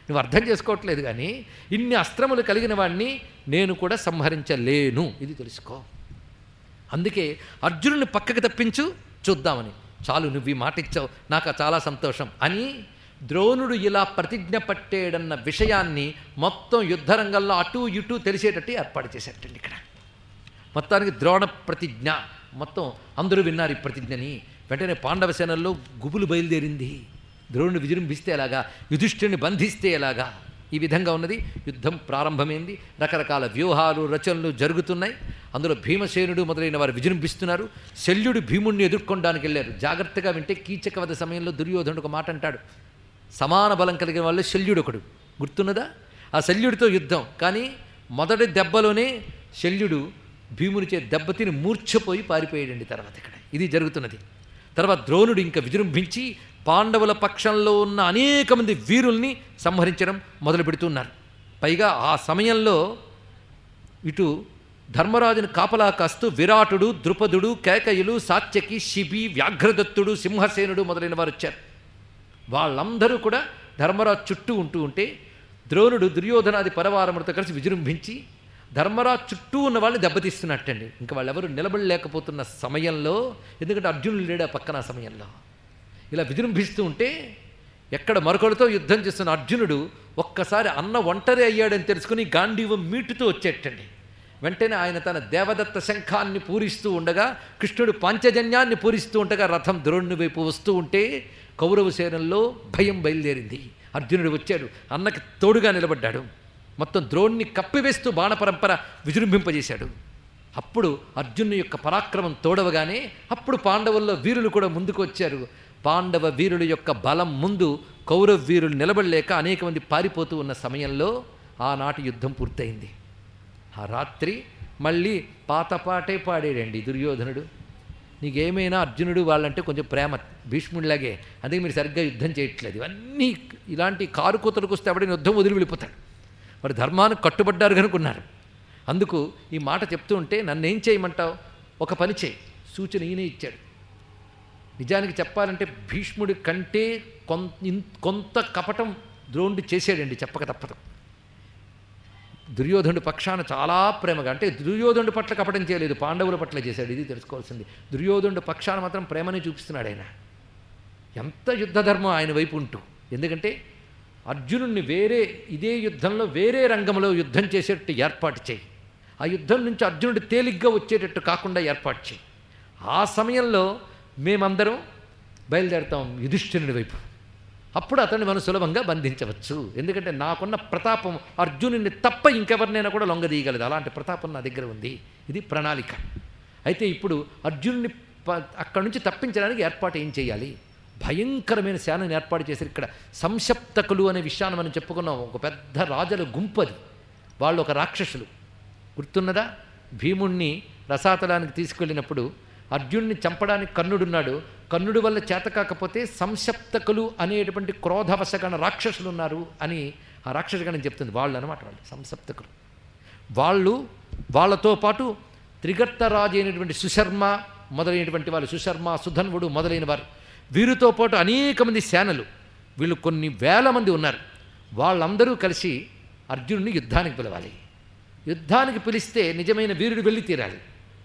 నువ్వు అర్థం చేసుకోవట్లేదు కానీ ఇన్ని అస్త్రములు కలిగిన వాడిని నేను కూడా సంహరించలేను ఇది తెలుసుకో అందుకే అర్జునుని పక్కకి తప్పించు చూద్దామని చాలు నువ్వు ఈ మాట ఇచ్చావు నాకు చాలా సంతోషం అని ద్రోణుడు ఇలా ప్రతిజ్ఞ పట్టేడన్న విషయాన్ని మొత్తం యుద్ధరంగంలో అటు ఇటు తెలిసేటట్టు ఏర్పాటు చేసేటండి ఇక్కడ మొత్తానికి ద్రోణ ప్రతిజ్ఞ మొత్తం అందరూ విన్నారు ఈ ప్రతిజ్ఞని వెంటనే పాండవ సేనల్లో గుబులు బయలుదేరింది ద్రోణుని విజృంభిస్తే ఎలాగా యుధిష్ఠుని బంధిస్తే ఎలాగా ఈ విధంగా ఉన్నది యుద్ధం ప్రారంభమైంది రకరకాల వ్యూహాలు రచనలు జరుగుతున్నాయి అందులో భీమసేనుడు మొదలైన వారు విజృంభిస్తున్నారు శల్యుడు భీముణ్ణి ఎదుర్కొనడానికి వెళ్ళారు జాగ్రత్తగా వింటే కీచకవధ సమయంలో దుర్యోధనుడు ఒక మాట అంటాడు సమాన బలం కలిగిన వాళ్ళు శల్యుడు ఒకడు గుర్తున్నదా ఆ శల్యుడితో యుద్ధం కానీ మొదటి దెబ్బలోనే శల్యుడు భీముని చే దెబ్బతిని మూర్ఛపోయి పారిపోయాడండి తర్వాత ఇక్కడ ఇది జరుగుతున్నది తర్వాత ద్రోణుడు ఇంకా విజృంభించి పాండవుల పక్షంలో ఉన్న అనేక మంది వీరుల్ని సంహరించడం మొదలు పెడుతున్నారు పైగా ఆ సమయంలో ఇటు ధర్మరాజుని కాపలా కాస్తూ విరాటుడు ద్రుపదుడు కేకయులు సాత్యకి శిబి వ్యాఘ్రదత్తుడు సింహసేనుడు మొదలైన వారు వచ్చారు వాళ్ళందరూ కూడా ధర్మరాజు చుట్టూ ఉంటూ ఉంటే ద్రోణుడు దుర్యోధనాది పరవారములతో కలిసి విజృంభించి ధర్మరాజు చుట్టూ ఉన్న వాళ్ళని దెబ్బతీస్తున్నట్టండి ఇంకా వాళ్ళెవరు నిలబడలేకపోతున్న సమయంలో ఎందుకంటే అర్జునుడు లేడు ఆ పక్కన ఆ సమయంలో ఇలా విజృంభిస్తూ ఉంటే ఎక్కడ మరొకరితో యుద్ధం చేస్తున్న అర్జునుడు ఒక్కసారి అన్న ఒంటరి అయ్యాడని తెలుసుకుని గాంధీవం మీటుతూ వచ్చేటండి వెంటనే ఆయన తన దేవదత్త శంఖాన్ని పూరిస్తూ ఉండగా కృష్ణుడు పాంచజన్యాన్ని పూరిస్తూ ఉండగా రథం ద్రోణుని వైపు వస్తూ ఉంటే కౌరవ సేనల్లో భయం బయలుదేరింది అర్జునుడు వచ్చాడు అన్నకి తోడుగా నిలబడ్డాడు మొత్తం ద్రోణ్ణి కప్పివేస్తూ బాణపరంపర విజృంభింపజేశాడు అప్పుడు అర్జునుని యొక్క పరాక్రమం తోడవగానే అప్పుడు పాండవుల్లో వీరులు కూడా ముందుకు వచ్చారు పాండవ వీరుల యొక్క బలం ముందు కౌరవ వీరులు నిలబడలేక అనేక మంది పారిపోతూ ఉన్న సమయంలో ఆనాటి యుద్ధం పూర్తయింది ఆ రాత్రి మళ్ళీ పాత పాటే పాడాడండి దుర్యోధనుడు నీకేమైనా అర్జునుడు వాళ్ళంటే కొంచెం ప్రేమ భీష్ముడిలాగే అందుకే మీరు సరిగ్గా యుద్ధం చేయట్లేదు ఇవన్నీ ఇలాంటి కారు కూతలకు వస్తే ఎవడైనా యుద్ధం వదిలి వెళ్ళిపోతాడు వారు ధర్మానికి కట్టుబడ్డారు కనుకున్నారు అందుకు ఈ మాట చెప్తూ ఉంటే నన్ను ఏం చేయమంటావు ఒక పని చేయి సూచన ఈయనే ఇచ్చాడు నిజానికి చెప్పాలంటే భీష్ముడి కంటే కొంత కొంత కపటం ద్రోణుడు చేసాడండి చెప్పక తప్పదు దుర్యోధనుడి పక్షాన చాలా ప్రేమగా అంటే దుర్యోధనుడి పట్ల కపటం చేయలేదు పాండవుల పట్ల చేశాడు ఇది తెలుసుకోవాల్సింది దుర్యోధనుడి పక్షాన మాత్రం ప్రేమనే చూపిస్తున్నాడు ఆయన ఎంత యుద్ధధర్మం ఆయన వైపు ఉంటూ ఎందుకంటే అర్జునుడిని వేరే ఇదే యుద్ధంలో వేరే రంగంలో యుద్ధం చేసేటట్టు ఏర్పాటు చేయి ఆ యుద్ధం నుంచి అర్జునుడు తేలిగ్గా వచ్చేటట్టు కాకుండా ఏర్పాటు చేయి ఆ సమయంలో మేమందరం బయలుదేరుతాం యుధిష్ఠిరుడి వైపు అప్పుడు అతన్ని మనం సులభంగా బంధించవచ్చు ఎందుకంటే నాకున్న ప్రతాపం అర్జునుడిని తప్ప ఇంకెవరినైనా కూడా లొంగదీయగలదు అలాంటి ప్రతాపం నా దగ్గర ఉంది ఇది ప్రణాళిక అయితే ఇప్పుడు అర్జునుడిని ప- అక్కడి నుంచి తప్పించడానికి ఏర్పాటు ఏం చేయాలి భయంకరమైన సేనని ఏర్పాటు చేశారు ఇక్కడ సంసప్తకులు అనే విషయాన్ని మనం చెప్పుకున్నాం ఒక పెద్ద రాజుల గుంపది వాళ్ళు ఒక రాక్షసులు గుర్తున్నదా భీముణ్ణి రసాతలానికి తీసుకెళ్ళినప్పుడు అర్జునుడిని చంపడానికి కర్ణుడున్నాడు కర్ణుడి వల్ల చేత కాకపోతే సంసప్తకులు అనేటువంటి క్రోధవశగణ రాక్షసులు ఉన్నారు అని ఆ రాక్షసగణం చెప్తుంది వాళ్ళు అనమాట వాళ్ళు సంసప్తకులు వాళ్ళు వాళ్ళతో పాటు త్రిగర్తరాజు అయినటువంటి సుశర్మ మొదలైనటువంటి వాళ్ళు సుశర్మ సుధన్వుడు మొదలైన వారు వీరితో పాటు అనేక మంది సేనలు వీళ్ళు కొన్ని వేల మంది ఉన్నారు వాళ్ళందరూ కలిసి అర్జునుడిని యుద్ధానికి పిలవాలి యుద్ధానికి పిలిస్తే నిజమైన వీరుడు వెళ్ళి తీరాలి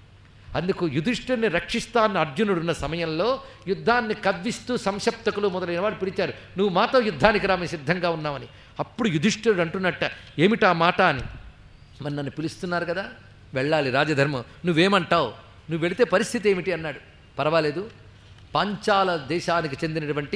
అందుకు యుధిష్ఠుడిని రక్షిస్తాన్న అర్జునుడున్న సమయంలో యుద్ధాన్ని కవ్విస్తూ సంసప్తకులు మొదలైన వాడు పిలిచారు నువ్వు మాతో యుద్ధానికి రామే సిద్ధంగా ఉన్నామని అప్పుడు యుధిష్ఠుడు అంటున్నట్ట ఏమిటా మాట అని మరి నన్ను పిలుస్తున్నారు కదా వెళ్ళాలి రాజధర్మం నువ్వేమంటావు నువ్వు వెళితే పరిస్థితి ఏమిటి అన్నాడు పర్వాలేదు పాంచాల దేశానికి చెందినటువంటి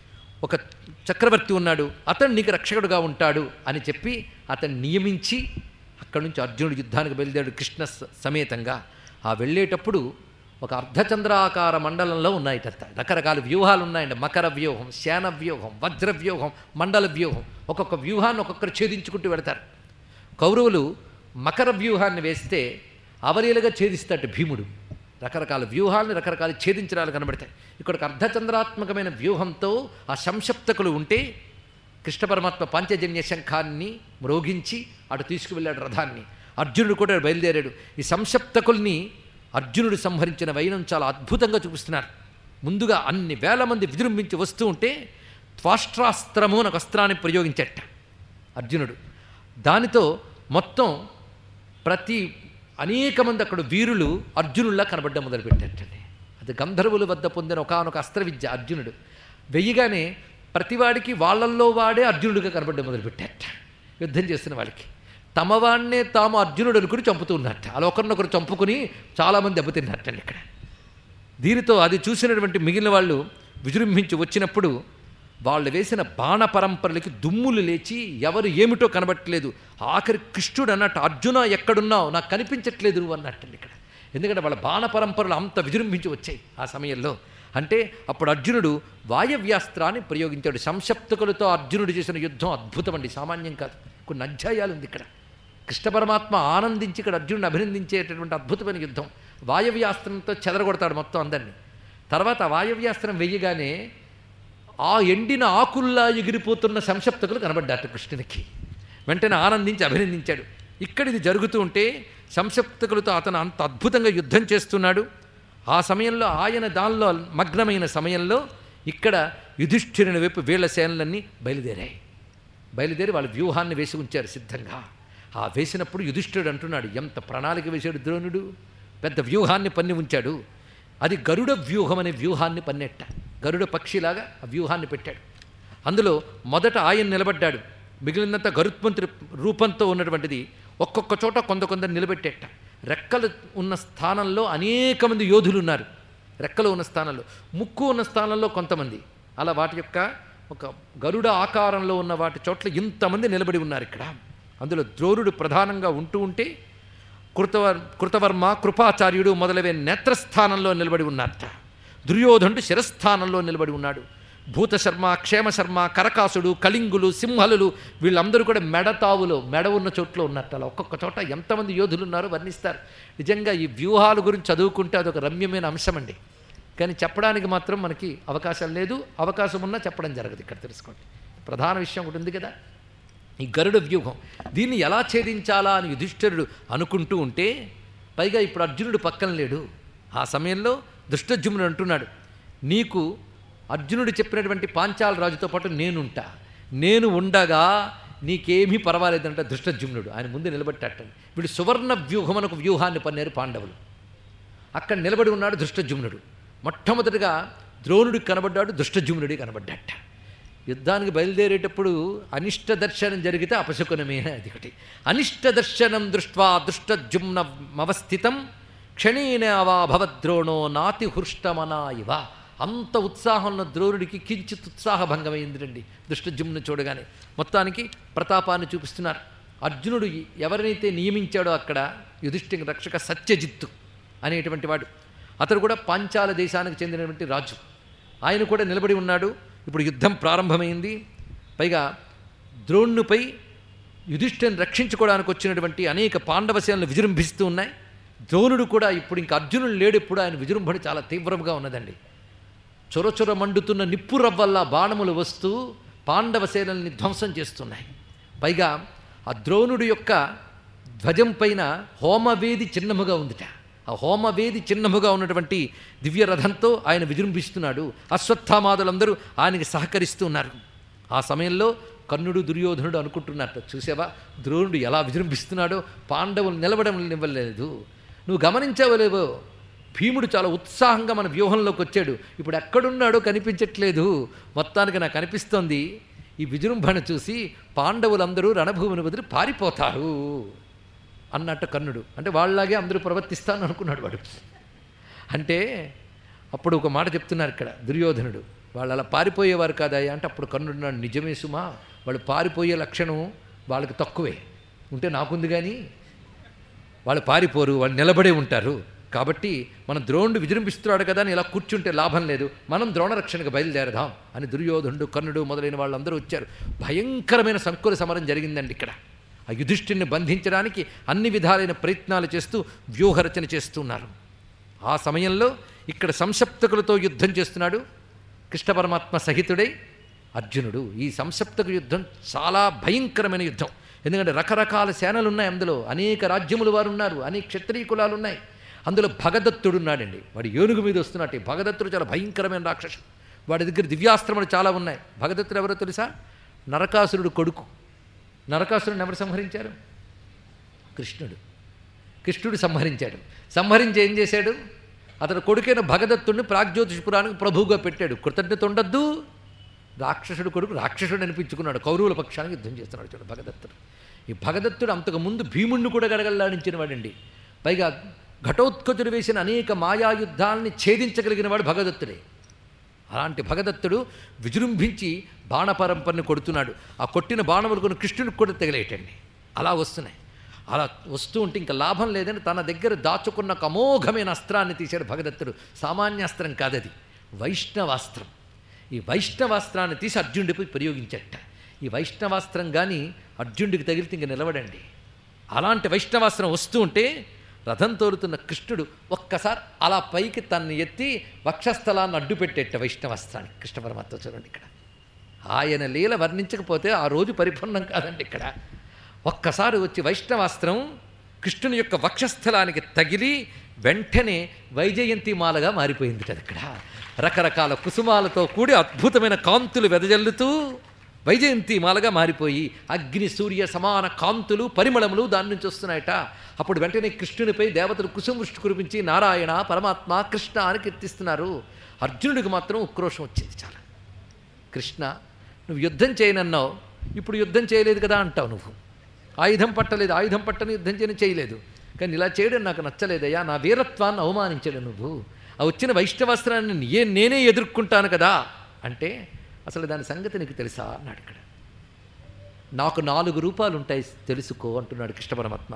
ఒక చక్రవర్తి ఉన్నాడు అతను నీకు రక్షకుడుగా ఉంటాడు అని చెప్పి అతన్ని నియమించి అక్కడి నుంచి అర్జునుడు యుద్ధానికి బయలుదేరాడు కృష్ణ స- సమేతంగా ఆ వెళ్ళేటప్పుడు ఒక అర్ధచంద్రాకార మండలంలో ఉన్నాయిట రకరకాల వ్యూహాలు ఉన్నాయండి మకర వ్యూహం శాన వ్యూహం వజ్ర వ్యూహం మండల వ్యూహం ఒక్కొక్క వ్యూహాన్ని ఒక్కొక్కరు ఛేదించుకుంటూ వెడతారు కౌరవులు మకర వ్యూహాన్ని వేస్తే అవలీలగా ఛేదిస్తాడు భీముడు రకరకాల వ్యూహాలను రకరకాల ఛేదించడాలు కనబడతాయి ఇక్కడ ఒక అర్ధచంద్రాత్మకమైన వ్యూహంతో ఆ సంసప్తకులు ఉంటే కృష్ణ పరమాత్మ పాంచజన్య శంఖాన్ని మ్రోగించి అటు తీసుకువెళ్ళాడు రథాన్ని అర్జునుడు కూడా బయలుదేరాడు ఈ సంసప్తకుల్ని అర్జునుడు సంహరించిన వైనం చాలా అద్భుతంగా చూపిస్తున్నారు ముందుగా అన్ని వేల మంది విజృంభించి వస్తూ ఉంటే త్వాష్ట్రాస్త్రము అని ఒక అస్త్రాన్ని ప్రయోగించట అర్జునుడు దానితో మొత్తం ప్రతి అనేక మంది అక్కడ వీరులు అర్జునుల్లా కనబడ్డం మొదలుపెట్టారటండి అది గంధర్వుల వద్ద పొందిన ఒకనొక అస్త్ర విద్య అర్జునుడు వెయ్యగానే ప్రతివాడికి వాళ్ళల్లో వాడే అర్జునుడిగా కనబడ్డం మొదలుపెట్టారట యుద్ధం చేస్తున్న వాళ్ళకి తమ వాడినే తాము అర్జునుడు అనుకుని చంపుతూ ఉన్నట్ట అలా ఒకరినొకరు చంపుకుని చాలామంది దెబ్బతిన్నట్టండి ఇక్కడ దీనితో అది చూసినటువంటి మిగిలిన వాళ్ళు విజృంభించి వచ్చినప్పుడు వాళ్ళు వేసిన బాణ పరంపరలకి దుమ్ములు లేచి ఎవరు ఏమిటో కనబట్టలేదు ఆఖరి కృష్ణుడు అన్నట్టు అర్జున ఎక్కడున్నావు నాకు కనిపించట్లేదు నువ్వు అన్నట్టండి ఇక్కడ ఎందుకంటే వాళ్ళ బాణ పరంపరలు అంత విజృంభించి వచ్చాయి ఆ సమయంలో అంటే అప్పుడు అర్జునుడు వాయవ్యాస్త్రాన్ని ప్రయోగించాడు సంశప్తకులతో అర్జునుడు చేసిన యుద్ధం అద్భుతం అండి సామాన్యం కాదు కొన్ని అధ్యాయాలు ఉంది ఇక్కడ కృష్ణ పరమాత్మ ఆనందించి ఇక్కడ అర్జునుడిని అభినందించేటటువంటి అద్భుతమైన యుద్ధం వాయవ్యాస్త్రంతో చెదరగొడతాడు మొత్తం అందరినీ తర్వాత ఆ వాయవ్యాస్త్రం వెయ్యగానే ఆ ఎండిన ఆకుల్లా ఎగిరిపోతున్న సంశప్తకులు కనబడ్డారు కృష్ణునికి వెంటనే ఆనందించి అభినందించాడు ఇక్కడ ఇది జరుగుతూ ఉంటే సంశప్తకులతో అతను అంత అద్భుతంగా యుద్ధం చేస్తున్నాడు ఆ సమయంలో ఆయన దానిలో మగ్నమైన సమయంలో ఇక్కడ యుధిష్ఠిరుని వైపు వీళ్ళ సేనలన్నీ బయలుదేరాయి బయలుదేరి వాళ్ళ వ్యూహాన్ని వేసి ఉంచారు సిద్ధంగా ఆ వేసినప్పుడు యుధిష్ఠుడు అంటున్నాడు ఎంత ప్రణాళిక వేశాడు ద్రోణుడు పెద్ద వ్యూహాన్ని పన్ని ఉంచాడు అది గరుడ వ్యూహం అనే వ్యూహాన్ని పన్నెట్ట గరుడ పక్షిలాగా ఆ వ్యూహాన్ని పెట్టాడు అందులో మొదట ఆయన నిలబడ్డాడు మిగిలినంత గరుత్మంత్రి రూపంతో ఉన్నటువంటిది ఒక్కొక్క చోట కొంత కొందరు నిలబెట్టేట రెక్కలు ఉన్న స్థానంలో అనేక మంది యోధులు ఉన్నారు రెక్కలు ఉన్న స్థానంలో ముక్కు ఉన్న స్థానంలో కొంతమంది అలా వాటి యొక్క ఒక గరుడ ఆకారంలో ఉన్న వాటి చోట్ల ఇంతమంది నిలబడి ఉన్నారు ఇక్కడ అందులో ద్రోణుడు ప్రధానంగా ఉంటూ ఉంటే కృతవర్ కృతవర్మ కృపాచార్యుడు మొదలైన నేత్రస్థానంలో నిలబడి ఉన్నారట దుర్యోధనుడు శిరస్థానంలో నిలబడి ఉన్నాడు భూతశర్మ క్షేమశర్మ కరకాసుడు కళింగులు సింహలులు వీళ్ళందరూ కూడా మెడతావులో మెడ ఉన్న చోట్లో ఉన్నట్టు అలా ఒక్కొక్క చోట ఎంతమంది యోధులు ఉన్నారో వర్ణిస్తారు నిజంగా ఈ వ్యూహాల గురించి చదువుకుంటే అదొక రమ్యమైన అంశం అండి కానీ చెప్పడానికి మాత్రం మనకి అవకాశం లేదు అవకాశం ఉన్నా చెప్పడం జరగదు ఇక్కడ తెలుసుకోండి ప్రధాన విషయం ఒకటి ఉంది కదా ఈ గరుడ వ్యూహం దీన్ని ఎలా ఛేదించాలా అని యుధిష్ఠిరుడు అనుకుంటూ ఉంటే పైగా ఇప్పుడు అర్జునుడు పక్కన లేడు ఆ సమయంలో దుష్టజుమ్నుడు అంటున్నాడు నీకు అర్జునుడు చెప్పినటువంటి పాంచాల రాజుతో పాటు నేనుంటా నేను ఉండగా నీకేమీ పర్వాలేదంట దుష్టజుమ్నుడు ఆయన ముందు నిలబెట్టండి వీడు సువర్ణ వ్యూహం అని ఒక వ్యూహాన్ని పన్నారు పాండవులు అక్కడ నిలబడి ఉన్నాడు దుష్టజుమ్నుడు మొట్టమొదటిగా ద్రోణుడికి కనబడ్డాడు దుష్టజుమ్నుడి కనబడ్డట యుద్ధానికి బయలుదేరేటప్పుడు అనిష్ట దర్శనం జరిగితే అపశకునమే అది ఒకటి అనిష్ట దర్శనం దృష్ట్వా దుష్టజుమ్నమవస్థితం క్షణీన అవా భవద్రోణో నాతి హృష్టమనా ఇవ అంత ఉత్సాహంలో ద్రోణుడికి కించిత్ ఉత్సాహభంగమైందిరండి దుష్టజుమ్ను చూడగానే మొత్తానికి ప్రతాపాన్ని చూపిస్తున్నారు అర్జునుడు ఎవరినైతే నియమించాడో అక్కడ యుధిష్ఠిర రక్షక సత్యజిత్తు అనేటువంటి వాడు అతడు కూడా పాంచాల దేశానికి చెందినటువంటి రాజు ఆయన కూడా నిలబడి ఉన్నాడు ఇప్పుడు యుద్ధం ప్రారంభమైంది పైగా ద్రోణుపై యుధిష్ఠిని రక్షించుకోవడానికి వచ్చినటువంటి అనేక పాండవ సేనలు విజృంభిస్తూ ఉన్నాయి ద్రోణుడు కూడా ఇప్పుడు ఇంకా అర్జునుడు లేడు ఇప్పుడు ఆయన విజృంభణ చాలా తీవ్రంగా ఉన్నదండి చొరచొర మండుతున్న నిప్పు రవ్వల్లా బాణములు వస్తూ పాండవ సేనల్ని ధ్వంసం చేస్తున్నాయి పైగా ఆ ద్రోణుడు యొక్క ధ్వజం పైన హోమవేది చిహ్నముగా ఉందిట ఆ హోమవేది చిహ్నముగా ఉన్నటువంటి దివ్య రథంతో ఆయన విజృంభిస్తున్నాడు అశ్వత్థామాదులందరూ ఆయనకి సహకరిస్తూ ఉన్నారు ఆ సమయంలో కర్ణుడు దుర్యోధనుడు అనుకుంటున్నట్టు చూసావా ద్రోణుడు ఎలా విజృంభిస్తున్నాడో పాండవులు నిలబడం ఇవ్వలేదు నువ్వు గమనించవలేవో భీముడు చాలా ఉత్సాహంగా మన వ్యూహంలోకి వచ్చాడు ఇప్పుడు ఎక్కడున్నాడో కనిపించట్లేదు మొత్తానికి నాకు అనిపిస్తోంది ఈ విజృంభణ చూసి పాండవులందరూ రణభూమిని వదిలి పారిపోతారు అన్నట్టు కర్ణుడు అంటే వాళ్ళలాగే అందరూ ప్రవర్తిస్తాను అనుకున్నాడు వాడు అంటే అప్పుడు ఒక మాట చెప్తున్నారు ఇక్కడ దుర్యోధనుడు వాళ్ళు అలా పారిపోయేవారు కాదయ్యా అంటే అప్పుడు కర్ణుడు నాడు నిజమే సుమా వాళ్ళు పారిపోయే లక్షణం వాళ్ళకి తక్కువే ఉంటే నాకుంది కానీ వాళ్ళు పారిపోరు వాళ్ళు నిలబడే ఉంటారు కాబట్టి మనం ద్రోణుడు విజృంభిస్తున్నాడు కదా అని ఇలా కూర్చుంటే లాభం లేదు మనం ద్రోణరక్షణకు బయలుదేరదాం అని దుర్యోధనుడు కర్ణుడు మొదలైన వాళ్ళందరూ వచ్చారు భయంకరమైన సంకుల సమరం జరిగిందండి ఇక్కడ ఆ యుధిష్ఠిని బంధించడానికి అన్ని విధాలైన ప్రయత్నాలు చేస్తూ వ్యూహరచన చేస్తున్నారు ఆ సమయంలో ఇక్కడ సంసప్తకులతో యుద్ధం చేస్తున్నాడు కృష్ణ పరమాత్మ సహితుడై అర్జునుడు ఈ సంసప్తక యుద్ధం చాలా భయంకరమైన యుద్ధం ఎందుకంటే రకరకాల సేనలు ఉన్నాయి అందులో అనేక రాజ్యములు వారు ఉన్నారు అనేక క్షత్రియ కులాలు ఉన్నాయి అందులో భగదత్తుడు ఉన్నాడండి వాడు ఏనుగు మీద వస్తున్నట్టు ఈ భగదత్తుడు చాలా భయంకరమైన రాక్షసుడు వాడి దగ్గర దివ్యాస్త్రములు చాలా ఉన్నాయి భగదత్తుడు ఎవరో తెలుసా నరకాసురుడు కొడుకు నరకాసురుని ఎవరు సంహరించారు కృష్ణుడు కృష్ణుడు సంహరించాడు సంహరించి ఏం చేశాడు అతడు కొడుకైన భగదత్తుడిని ప్రాగ్జ్యోతిషపురానికి ప్రభువుగా పెట్టాడు కృతజ్ఞత ఉండద్దు రాక్షసుడు కొడుకు రాక్షసుడు అనిపించుకున్నాడు కౌరవుల పక్షానికి యుద్ధం చేస్తున్నాడు చూడు భగదత్తుడు ఈ భగదత్తుడు అంతకు ముందు భీముణ్ణి కూడా గడగల్లాడించిన వాడండి పైగా ఘటోత్కచుడు వేసిన అనేక మాయాయుద్ధాలని ఛేదించగలిగిన వాడు భగదత్తుడే అలాంటి భగదత్తుడు విజృంభించి బాణపరంపరని కొడుతున్నాడు ఆ కొట్టిన బాణములు కొన్ని కృష్ణుడికి కూడా తగిలేయటండి అలా వస్తున్నాయి అలా వస్తూ ఉంటే ఇంకా లాభం లేదని తన దగ్గర దాచుకున్న ఒక అమోఘమైన అస్త్రాన్ని తీశాడు భగదత్తుడు సామాన్య అస్త్రం కాదది వైష్ణవాస్త్రం ఈ వైష్ణవాస్త్రాన్ని తీసి అర్జునుడిపై ప్రయోగించట ఈ వైష్ణవాస్త్రం కానీ అర్జునుడికి తగిలితే ఇంక నిలవడండి అలాంటి వైష్ణవాస్త్రం వస్తూ ఉంటే రథం తోలుతున్న కృష్ణుడు ఒక్కసారి అలా పైకి తన్ని ఎత్తి వక్షస్థలాన్ని అడ్డుపెట్టేట వైష్ణవాస్త్రాన్ని కృష్ణ పరమాత్మ చూడండి ఇక్కడ ఆయన లీల వర్ణించకపోతే ఆ రోజు పరిపూర్ణం కాదండి ఇక్కడ ఒక్కసారి వచ్చి వైష్ణవాస్త్రం కృష్ణుని యొక్క వక్షస్థలానికి తగిలి వెంటనే వైజయంతి మాలగా మారిపోయింది కదా ఇక్కడ రకరకాల కుసుమాలతో కూడి అద్భుతమైన కాంతులు వెదజల్లుతూ వైజయంతి మాలగా మారిపోయి అగ్ని సూర్య సమాన కాంతులు పరిమళములు దాని నుంచి వస్తున్నాయట అప్పుడు వెంటనే కృష్ణునిపై దేవతలు కుసుమృష్టి కురిపించి నారాయణ పరమాత్మ కృష్ణ అని కీర్తిస్తున్నారు అర్జునుడికి మాత్రం ఉక్రోషం వచ్చింది చాలా కృష్ణ నువ్వు యుద్ధం చేయనన్నావు ఇప్పుడు యుద్ధం చేయలేదు కదా అంటావు నువ్వు ఆయుధం పట్టలేదు ఆయుధం పట్టని యుద్ధం చేయని చేయలేదు కానీ ఇలా చేయడం నాకు నచ్చలేదయ్యా నా వీరత్వాన్ని అవమానించడు నువ్వు ఆ వచ్చిన వైష్ణవాస్త్రాన్ని ఏ నేనే ఎదుర్కొంటాను కదా అంటే అసలు దాని సంగతి నీకు తెలుసా అన్నాడు ఇక్కడ నాకు నాలుగు రూపాలు ఉంటాయి తెలుసుకో అంటున్నాడు కృష్ణ పరమాత్మ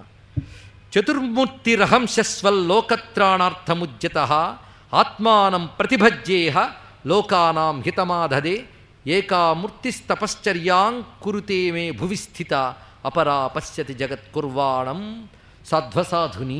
చతుర్మూర్తిరహంశస్వల్లోకత్రాణార్థముజ్యత ఆత్మానం ప్రతిభజ్యేహ లోకానాం హితమాధదే ఏకామూర్తిస్తపశ్చర్యాం కురుతే మే భువి స్థిత అపరా పశ్యతి జగత్కుర్వాణం సాధ్వసాధుని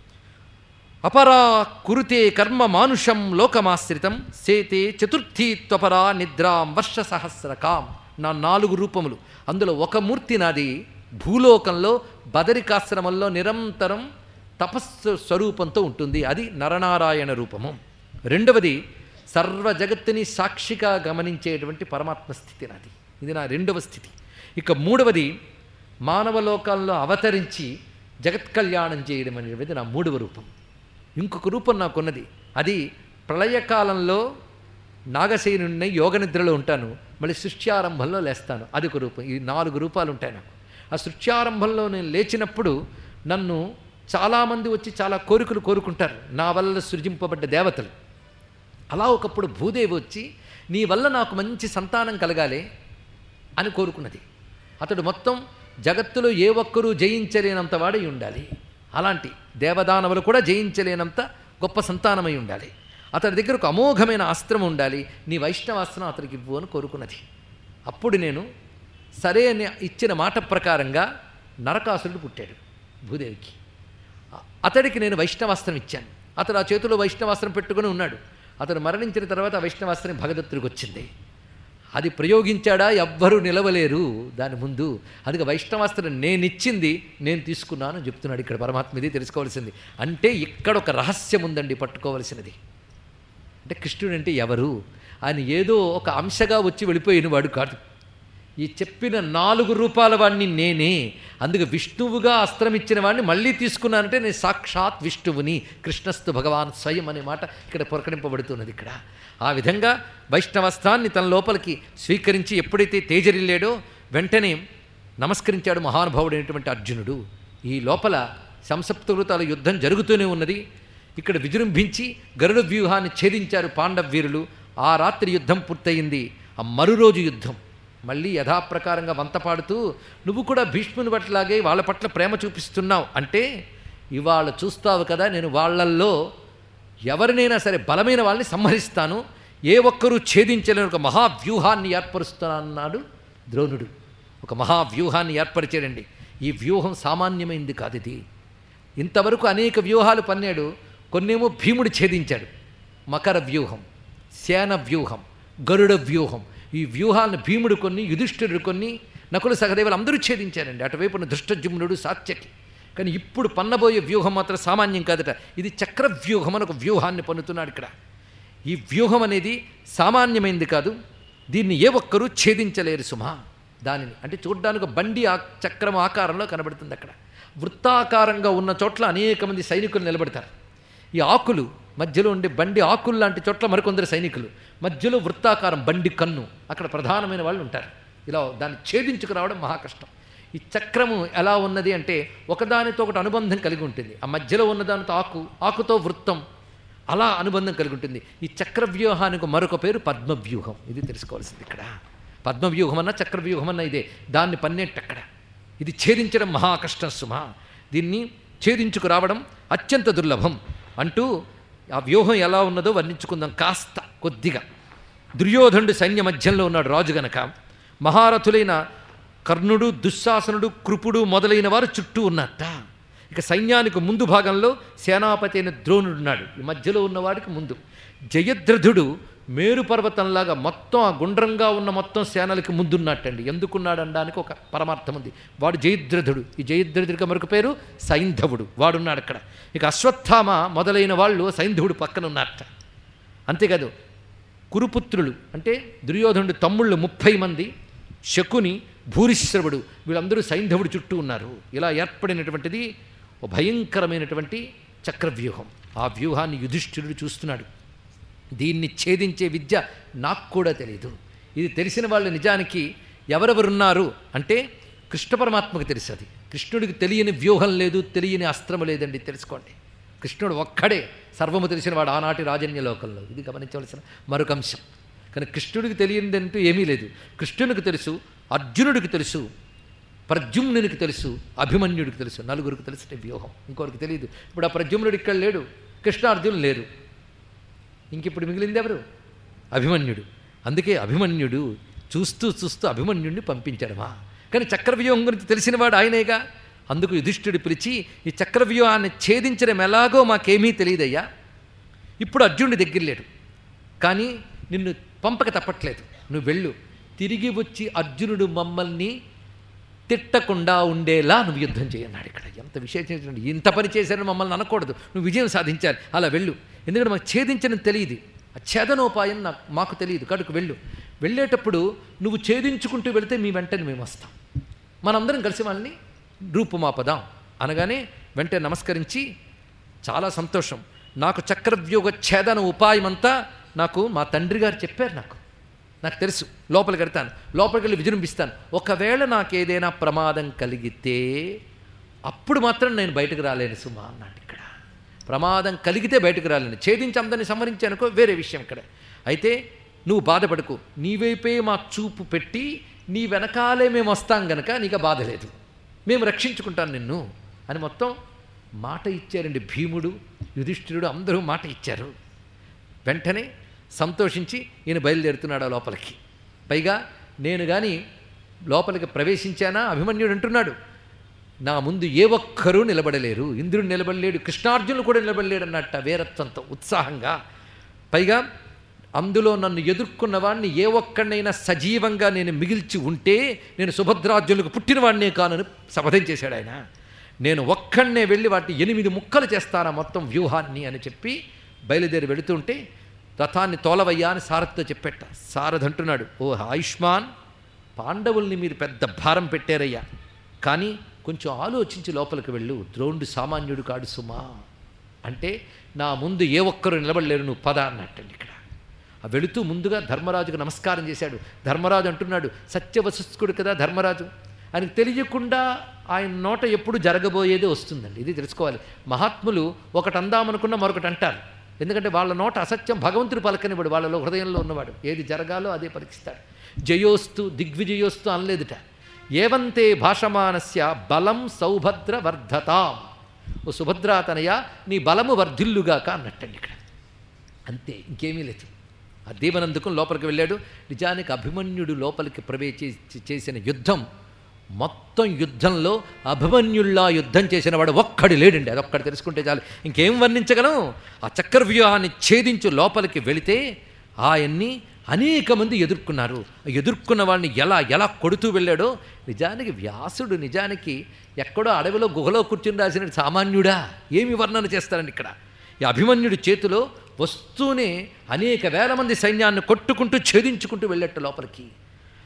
అపరా కురుతే కర్మ మానుషం లోకమాశ్రితం సేతే చతుర్థీ త్వపరా నిద్రాం వర్ష సహస్రకాం నా నాలుగు రూపములు అందులో ఒక మూర్తి నాది భూలోకంలో బదరికాశ్రమంలో నిరంతరం తపస్సు స్వరూపంతో ఉంటుంది అది నరనారాయణ రూపము రెండవది సర్వ జగత్తుని సాక్షిగా గమనించేటువంటి పరమాత్మ స్థితి నాది ఇది నా రెండవ స్థితి ఇక మూడవది మానవ లోకాల్లో అవతరించి జగత్ కళ్యాణం చేయడం అనేది నా మూడవ రూపం ఇంకొక రూపం నాకున్నది అది ప్రళయకాలంలో నాగశయనుడిని యోగ నిద్రలో ఉంటాను మళ్ళీ సృష్ట్యారంభంలో లేస్తాను అది ఒక రూపం ఈ నాలుగు రూపాలు ఉంటాయి నాకు ఆ సృష్ట్యారంభంలో నేను లేచినప్పుడు నన్ను చాలామంది వచ్చి చాలా కోరికలు కోరుకుంటారు నా వల్ల సృజింపబడ్డ దేవతలు అలా ఒకప్పుడు భూదేవి వచ్చి నీ వల్ల నాకు మంచి సంతానం కలగాలి అని కోరుకున్నది అతడు మొత్తం జగత్తులో ఏ ఒక్కరూ జయించలేనంత వాడై ఉండాలి అలాంటి దేవదానవులు కూడా జయించలేనంత గొప్ప సంతానమై ఉండాలి అతడి దగ్గర ఒక అమోఘమైన అస్త్రం ఉండాలి నీ వైష్ణవాస్త్రం అతడికి ఇవ్వు అని కోరుకున్నది అప్పుడు నేను సరే అని ఇచ్చిన మాట ప్రకారంగా నరకాసురుడు పుట్టాడు భూదేవికి అతడికి నేను వైష్ణవాస్త్రం ఇచ్చాను అతడు ఆ చేతిలో వైష్ణవాస్త్రం పెట్టుకుని ఉన్నాడు అతను మరణించిన తర్వాత ఆ వైష్ణవాస్త్రం భగదత్తుడికి వచ్చింది అది ప్రయోగించాడా ఎవ్వరూ నిలవలేరు దాని ముందు అందుకే వైష్ణవాస్త్రం నేనిచ్చింది నేను తీసుకున్నాను అని చెప్తున్నాడు ఇక్కడ పరమాత్మ ఇది తెలుసుకోవాల్సింది అంటే ఇక్కడ ఒక రహస్యం ఉందండి పట్టుకోవలసినది అంటే కృష్ణుడు అంటే ఎవరు ఆయన ఏదో ఒక అంశగా వచ్చి వెళ్ళిపోయిన వాడు కాదు ఈ చెప్పిన నాలుగు రూపాల వాడిని నేనే అందుకే విష్ణువుగా అస్త్రం ఇచ్చిన వాడిని మళ్ళీ తీసుకున్నానంటే నేను సాక్షాత్ విష్ణువుని కృష్ణస్తు భగవాన్ స్వయం అనే మాట ఇక్కడ పురకడింపబడుతున్నది ఇక్కడ ఆ విధంగా వైష్ణవస్త్రాన్ని తన లోపలికి స్వీకరించి ఎప్పుడైతే తేజరిల్లాడో వెంటనే నమస్కరించాడు మహానుభావుడైనటువంటి అర్జునుడు ఈ లోపల సంసప్తవృతాల యుద్ధం జరుగుతూనే ఉన్నది ఇక్కడ విజృంభించి గరుడ వ్యూహాన్ని ఛేదించారు పాండవీరులు ఆ రాత్రి యుద్ధం పూర్తయింది ఆ మరురోజు యుద్ధం మళ్ళీ యథాప్రకారంగా వంత పాడుతూ నువ్వు కూడా భీష్ముని పట్లాగే వాళ్ళ పట్ల ప్రేమ చూపిస్తున్నావు అంటే ఇవాళ చూస్తావు కదా నేను వాళ్ళల్లో ఎవరినైనా సరే బలమైన వాళ్ళని సంహరిస్తాను ఏ ఒక్కరూ ఛేదించలేని ఒక మహావ్యూహాన్ని ఏర్పరుస్తానన్నాడు ద్రోణుడు ఒక మహావ్యూహాన్ని ఏర్పరిచాడండి ఈ వ్యూహం సామాన్యమైంది కాదు ఇది ఇంతవరకు అనేక వ్యూహాలు పన్నాడు కొన్నేమో భీముడు ఛేదించాడు మకర వ్యూహం సేన వ్యూహం గరుడ వ్యూహం ఈ వ్యూహాలను భీముడు కొన్ని యుధిష్ఠిరుడు కొన్ని నకుల సహదేవులు అందరూ ఛేదించారండి అటువైపున దుష్టజుమ్నుడు సాత్యకి కానీ ఇప్పుడు పన్నబోయే వ్యూహం మాత్రం సామాన్యం కాదట ఇది చక్ర వ్యూహం అని ఒక వ్యూహాన్ని పన్నుతున్నాడు ఇక్కడ ఈ వ్యూహం అనేది సామాన్యమైంది కాదు దీన్ని ఏ ఒక్కరూ ఛేదించలేరు సుమా దానిని అంటే చూడ్డానికి ఒక బండి ఆ చక్రం ఆకారంలో కనబడుతుంది అక్కడ వృత్తాకారంగా ఉన్న చోట్ల అనేక మంది సైనికులు నిలబడతారు ఈ ఆకులు మధ్యలో ఉండే బండి ఆకులు లాంటి చోట్ల మరికొందరు సైనికులు మధ్యలో వృత్తాకారం బండి కన్ను అక్కడ ప్రధానమైన వాళ్ళు ఉంటారు ఇలా దాన్ని ఛేదించుకు రావడం మహా కష్టం ఈ చక్రము ఎలా ఉన్నది అంటే ఒకదానితో ఒకటి అనుబంధం కలిగి ఉంటుంది ఆ మధ్యలో ఉన్నదానితో ఆకు ఆకుతో వృత్తం అలా అనుబంధం కలిగి ఉంటుంది ఈ చక్రవ్యూహానికి మరొక పేరు పద్మవ్యూహం ఇది తెలుసుకోవాల్సింది ఇక్కడ పద్మవ్యూహం అన్న చక్రవ్యూహం అన్న ఇదే దాన్ని పన్నెట్టు అక్కడ ఇది ఛేదించడం మహా కష్టం సుమా దీన్ని ఛేదించుకు రావడం అత్యంత దుర్లభం అంటూ ఆ వ్యూహం ఎలా ఉన్నదో వర్ణించుకుందాం కాస్త కొద్దిగా దుర్యోధనుడు సైన్య మధ్యంలో ఉన్నాడు రాజు గనక మహారథులైన కర్ణుడు దుశ్శాసనుడు కృపుడు మొదలైన వారు చుట్టూ ఉన్నట్ట ఇక సైన్యానికి ముందు భాగంలో సేనాపతి అయిన ద్రోణుడు ఉన్నాడు ఈ మధ్యలో ఉన్నవాడికి ముందు జయద్రథుడు మేరు పర్వతంలాగా మొత్తం ఆ గుండ్రంగా ఉన్న మొత్తం సేనలకి ముందున్నట్టండి ఎందుకున్నాడు అనడానికి ఒక పరమార్థం ఉంది వాడు జయద్రథుడు ఈ జయద్రథుడికి మరొక పేరు సైంధవుడు వాడున్నాడు అక్కడ ఇక అశ్వత్థామ మొదలైన వాళ్ళు సైంధవుడు పక్కన ఉన్నట్ట అంతేకాదు కురుపుత్రులు అంటే దుర్యోధనుడు తమ్ముళ్ళు ముప్పై మంది శకుని భూరిశ్రవుడు వీళ్ళందరూ సైంధవుడు చుట్టూ ఉన్నారు ఇలా ఏర్పడినటువంటిది ఒక భయంకరమైనటువంటి చక్రవ్యూహం ఆ వ్యూహాన్ని యుధిష్ఠిరుడు చూస్తున్నాడు దీన్ని ఛేదించే విద్య నాకు కూడా తెలియదు ఇది తెలిసిన వాళ్ళు నిజానికి ఎవరెవరున్నారు అంటే కృష్ణ పరమాత్మకు తెలుసు అది కృష్ణుడికి తెలియని వ్యూహం లేదు తెలియని అస్త్రము లేదండి తెలుసుకోండి కృష్ణుడు ఒక్కడే సర్వము తెలిసిన వాడు ఆనాటి రాజన్య లోకంలో ఇది గమనించవలసిన మరొక అంశం కానీ కృష్ణుడికి తెలియనిదంటూ ఏమీ లేదు కృష్ణునికి తెలుసు అర్జునుడికి తెలుసు ప్రద్యుమ్నునికి తెలుసు అభిమన్యుడికి తెలుసు నలుగురికి తెలిసిన వ్యూహం ఇంకొకరికి తెలియదు ఇప్పుడు ఆ ప్రద్యుమ్నుడు ఇక్కడ లేడు కృష్ణార్జునులు లేరు ఇంకిప్పుడు మిగిలింది ఎవరు అభిమన్యుడు అందుకే అభిమన్యుడు చూస్తూ చూస్తూ అభిమన్యుడిని పంపించడమా కానీ చక్రవ్యూహం గురించి తెలిసినవాడు ఆయనేగా అందుకు యుధిష్ఠుడు పిలిచి ఈ చక్రవ్యూహాన్ని ఛేదించడం ఎలాగో మాకేమీ తెలియదయ్యా ఇప్పుడు అర్జునుడి దగ్గర లేడు కానీ నిన్ను పంపక తప్పట్లేదు నువ్వు వెళ్ళు తిరిగి వచ్చి అర్జునుడు మమ్మల్ని తిట్టకుండా ఉండేలా నువ్వు యుద్ధం చేయన్నాడు ఇక్కడ ఎంత విశేషం ఇంత పని చేశారని మమ్మల్ని అనకూడదు నువ్వు విజయం సాధించాలి అలా వెళ్ళు ఎందుకంటే మాకు ఛేదించడం తెలియదు ఆ ఛేదనోపాయం నాకు మాకు తెలియదు కడుకు వెళ్ళు వెళ్ళేటప్పుడు నువ్వు ఛేదించుకుంటూ వెళితే మీ వెంటనే మేము వస్తాం మనందరం కలిసి వాళ్ళని రూపుమాపదాం అనగానే వెంటనే నమస్కరించి చాలా సంతోషం నాకు చక్రవ్యూహ ఛేదన ఉపాయమంతా నాకు మా తండ్రి గారు చెప్పారు నాకు నాకు తెలుసు లోపలికి వెళ్తాను లోపలికి వెళ్ళి విజృంభిస్తాను ఒకవేళ నాకు ఏదైనా ప్రమాదం కలిగితే అప్పుడు మాత్రం నేను బయటకు రాలేను సుమా అన్నాడు ఇక్కడ ప్రమాదం కలిగితే బయటకు రాలేను ఛేదించి అందరిని సంహరించానుకో వేరే విషయం ఇక్కడ అయితే నువ్వు బాధపడకు నీవైపే మా చూపు పెట్టి నీ వెనకాలే మేము వస్తాం గనక నీకు ఆ బాధ లేదు మేము రక్షించుకుంటాం నిన్ను అని మొత్తం మాట ఇచ్చారండి భీముడు యుధిష్ఠిరుడు అందరూ మాట ఇచ్చారు వెంటనే సంతోషించి ఈయన బయలుదేరుతున్నాడు ఆ లోపలికి పైగా నేను కానీ లోపలికి ప్రవేశించానా అభిమన్యుడు అంటున్నాడు నా ముందు ఏ ఒక్కరూ నిలబడలేరు ఇంద్రుడు నిలబడలేడు కృష్ణార్జునులు కూడా నిలబడలేడు అన్నట్ట వీరత్వంతో ఉత్సాహంగా పైగా అందులో నన్ను ఎదుర్కొన్న వాడిని ఏ ఒక్కడినైనా సజీవంగా నేను మిగిల్చి ఉంటే నేను సుభద్రార్జునులకు పుట్టినవాడినే కానని శపథం చేశాడు ఆయన నేను ఒక్కడనే వెళ్ళి వాటిని ఎనిమిది ముక్కలు చేస్తానా మొత్తం వ్యూహాన్ని అని చెప్పి బయలుదేరి వెళుతుంటే రథాన్ని తోలవయ్యా అని సారథితో చెప్పెట్ట సారథి అంటున్నాడు ఓ ఆయుష్మాన్ పాండవుల్ని మీరు పెద్ద భారం పెట్టారయ్యా కానీ కొంచెం ఆలోచించి లోపలికి వెళ్ళు ద్రోణుడు సామాన్యుడు కాడు సుమా అంటే నా ముందు ఏ ఒక్కరు నిలబడలేరు నువ్వు పద అన్నట్టండి ఇక్కడ ఆ వెళుతూ ముందుగా ధర్మరాజుకు నమస్కారం చేశాడు ధర్మరాజు అంటున్నాడు సత్యవశస్కుడు కదా ధర్మరాజు ఆయనకు తెలియకుండా ఆయన నోట ఎప్పుడు జరగబోయేదే వస్తుందండి ఇది తెలుసుకోవాలి మహాత్ములు ఒకటి అందామనుకున్న మరొకటి అంటారు ఎందుకంటే వాళ్ళ నోట అసత్యం భగవంతుడు పలకనివాడు వాళ్ళలో హృదయంలో ఉన్నవాడు ఏది జరగాలో అదే పలికిస్తాడు జయోస్తు దిగ్విజయోస్తు అనలేదుట ఏవంతే భాషమానస్య బలం సౌభద్ర వర్ధతాం ఓ సుభద్రాతనయ నీ బలము వర్ధిల్లుగాక అన్నట్టండి ఇక్కడ అంతే ఇంకేమీ లేదు ఆ దీవనందుకం లోపలికి వెళ్ళాడు నిజానికి అభిమన్యుడు లోపలికి ప్రవేశించి చేసిన యుద్ధం మొత్తం యుద్ధంలో అభిమన్యుల్లా యుద్ధం చేసిన వాడు ఒక్కడు లేడండి అదొక్కడు తెలుసుకుంటే చాలు ఇంకేం వర్ణించగలం ఆ చక్రవ్యూహాన్ని ఛేదించి లోపలికి వెళితే ఆయన్ని అనేక మంది ఎదుర్కొన్నారు ఎదుర్కొన్న వాళ్ళని ఎలా ఎలా కొడుతూ వెళ్ళాడో నిజానికి వ్యాసుడు నిజానికి ఎక్కడో అడవిలో గుహలో కూర్చుని రాసిన సామాన్యుడా ఏమి వర్ణన చేస్తారని ఇక్కడ ఈ అభిమన్యుడి చేతిలో వస్తూనే అనేక వేల మంది సైన్యాన్ని కొట్టుకుంటూ ఛేదించుకుంటూ వెళ్ళట్టు లోపలికి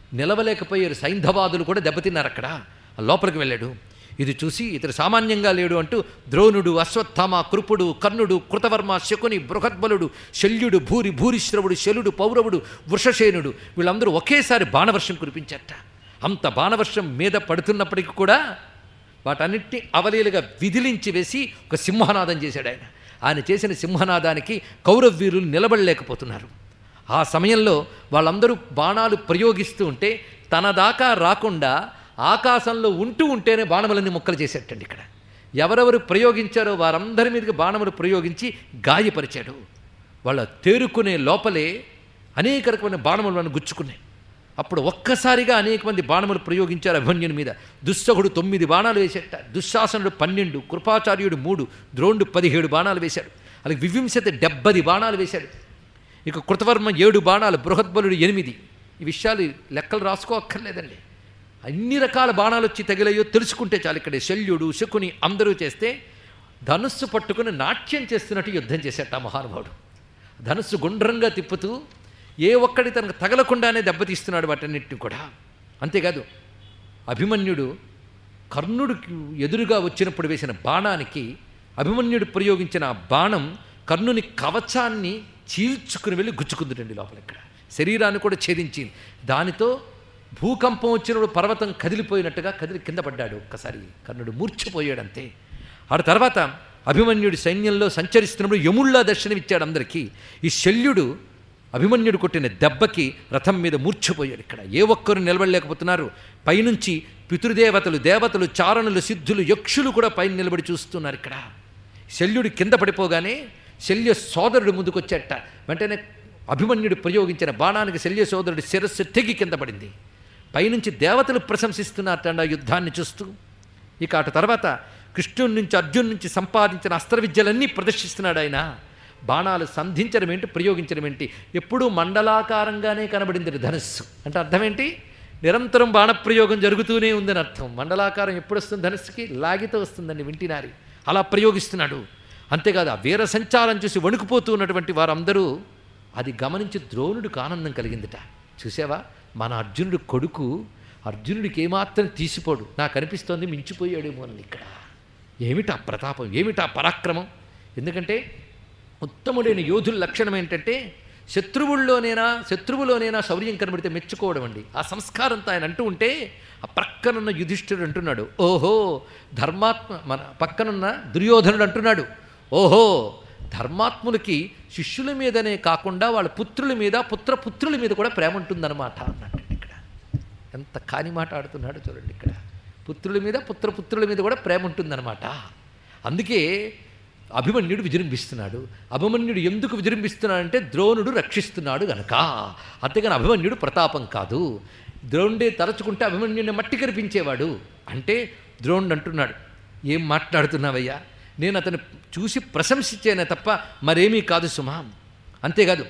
నిలవలేకపోయారు సైంధవాదులు కూడా దెబ్బతిన్నారు అక్కడ ఆ లోపలికి వెళ్ళాడు ఇది చూసి ఇతడు సామాన్యంగా లేడు అంటూ ద్రోణుడు అశ్వత్థామ కృపుడు కర్ణుడు కృతవర్మ శకుని బృహద్బలుడు శల్యుడు భూరి భూరిశ్రవుడు శలుడు పౌరవుడు వృషసేనుడు వీళ్ళందరూ ఒకేసారి బాణవర్షం కురిపించారట అంత బాణవర్షం మీద పడుతున్నప్పటికీ కూడా వాటన్నిటిని అవలీలుగా విధిలించి వేసి ఒక సింహనాదం చేశాడు ఆయన ఆయన చేసిన సింహనాదానికి కౌరవీరులు నిలబడలేకపోతున్నారు ఆ సమయంలో వాళ్ళందరూ బాణాలు ప్రయోగిస్తూ ఉంటే తన దాకా రాకుండా ఆకాశంలో ఉంటూ ఉంటేనే బాణములన్నీ ముక్కలు చేసేటండి ఇక్కడ ఎవరెవరు ప్రయోగించారో వారందరి మీదకి బాణములు ప్రయోగించి గాయపరిచాడు వాళ్ళ తేరుకునే లోపలే అనేక రకమైన బాణములను గుచ్చుకున్నాయి అప్పుడు ఒక్కసారిగా అనేక మంది బాణములు ప్రయోగించారు అభిమన్యుని మీద దుస్సహుడు తొమ్మిది బాణాలు వేసేట దుశ్శాసనుడు పన్నెండు కృపాచార్యుడు మూడు ద్రోణుడు పదిహేడు బాణాలు వేశాడు అలాగే వివింశతి డెబ్బది బాణాలు వేశాడు ఇక కృతవర్మ ఏడు బాణాలు బృహద్బలుడు ఎనిమిది ఈ విషయాలు లెక్కలు రాసుకోక్కర్లేదండి అన్ని రకాల బాణాలు వచ్చి తగిలాయో తెలుసుకుంటే చాలు ఇక్కడ శల్యుడు శకుని అందరూ చేస్తే ధనుస్సు పట్టుకుని నాట్యం చేస్తున్నట్టు యుద్ధం చేసేట ఆ మహానుభావుడు ధనుస్సు గుండ్రంగా తిప్పుతూ ఏ ఒక్కడి తనకు తగలకుండానే దెబ్బతీస్తున్నాడు వాటన్నిటిని కూడా అంతేకాదు అభిమన్యుడు కర్ణుడికి ఎదురుగా వచ్చినప్పుడు వేసిన బాణానికి అభిమన్యుడు ప్రయోగించిన ఆ బాణం కర్ణుని కవచాన్ని చీల్చుకుని వెళ్ళి గుచ్చుకుందుటండి లోపల ఇక్కడ శరీరాన్ని కూడా ఛేదించింది దానితో భూకంపం వచ్చినప్పుడు పర్వతం కదిలిపోయినట్టుగా కదిలి కింద పడ్డాడు ఒక్కసారి కర్ణుడు మూర్ఛపోయాడంతే ఆ తర్వాత అభిమన్యుడి సైన్యంలో సంచరిస్తున్నప్పుడు యముళ్ళ దర్శనమిచ్చాడు అందరికీ ఈ శల్యుడు అభిమన్యుడు కొట్టిన దెబ్బకి రథం మీద మూర్ఛపోయాడు ఇక్కడ ఏ ఒక్కరు నిలబడలేకపోతున్నారు పైనుంచి పితృదేవతలు దేవతలు చారణులు సిద్ధులు యక్షులు కూడా పైన నిలబడి చూస్తున్నారు ఇక్కడ శల్యుడు కింద పడిపోగానే శల్య సోదరుడు ముందుకొచ్చేట వెంటనే అభిమన్యుడు ప్రయోగించిన బాణానికి శల్య సోదరుడి శిరస్సు తెగి కింద పడింది పైనుంచి దేవతలు ప్రశంసిస్తున్నారట ఆ యుద్ధాన్ని చూస్తూ ఇక అటు తర్వాత కృష్ణుడి నుంచి అర్జున్ నుంచి సంపాదించిన అస్త్ర విద్యలన్నీ ప్రదర్శిస్తున్నాడు ఆయన బాణాలు సంధించడం ఏంటి ప్రయోగించడం ఏంటి ఎప్పుడూ మండలాకారంగానే కనబడింది ధనుస్సు అంటే అర్థం ఏంటి నిరంతరం బాణప్రయోగం జరుగుతూనే ఉందని అర్థం మండలాకారం ఎప్పుడు వస్తుంది ధనుస్సుకి లాగితే వస్తుందండి వింటినారి అలా ప్రయోగిస్తున్నాడు అంతేకాదు ఆ వీర సంచారం చూసి వణుకుపోతూ ఉన్నటువంటి వారందరూ అది గమనించి ద్రోణుడికి ఆనందం కలిగిందిట చూసావా మన అర్జునుడు కొడుకు అర్జునుడికి ఏమాత్రం తీసిపోడు నాకు అనిపిస్తోంది మించిపోయాడేమో అని ఇక్కడ ఏమిటా ప్రతాపం ఏమిటా పరాక్రమం ఎందుకంటే ఉత్తముడైన యోధుల లక్షణం ఏంటంటే శత్రువుల్లోనైనా శత్రువులోనైనా శౌర్యం కనబడితే మెచ్చుకోవడం అండి ఆ సంస్కారంతో ఆయన అంటూ ఉంటే ఆ ప్రక్కనున్న యుధిష్ఠుడు అంటున్నాడు ఓహో ధర్మాత్మ మన పక్కనున్న దుర్యోధనుడు అంటున్నాడు ఓహో ధర్మాత్ములకి శిష్యుల మీదనే కాకుండా వాళ్ళ పుత్రుల మీద పుత్రపుత్రుల మీద కూడా ప్రేమ ఉంటుందన్నమాట అన్నట్టు ఇక్కడ ఎంత కాని మాట ఆడుతున్నాడు చూడండి ఇక్కడ పుత్రుల మీద పుత్రపుత్రుల మీద కూడా ప్రేమ ఉంటుందన్నమాట అందుకే అభిమన్యుడు విజృంభిస్తున్నాడు అభిమన్యుడు ఎందుకు విజృంభిస్తున్నాడంటే ద్రోణుడు రక్షిస్తున్నాడు గనక అంతేగాని అభిమన్యుడు ప్రతాపం కాదు ద్రోణుడే తలచుకుంటే అభిమన్యుడిని మట్టి కనిపించేవాడు అంటే ద్రోణుడు అంటున్నాడు ఏం మాట్లాడుతున్నావయ్యా నేను అతను చూసి ప్రశంసించేనే తప్ప మరేమీ కాదు సుమా అంతేకాదు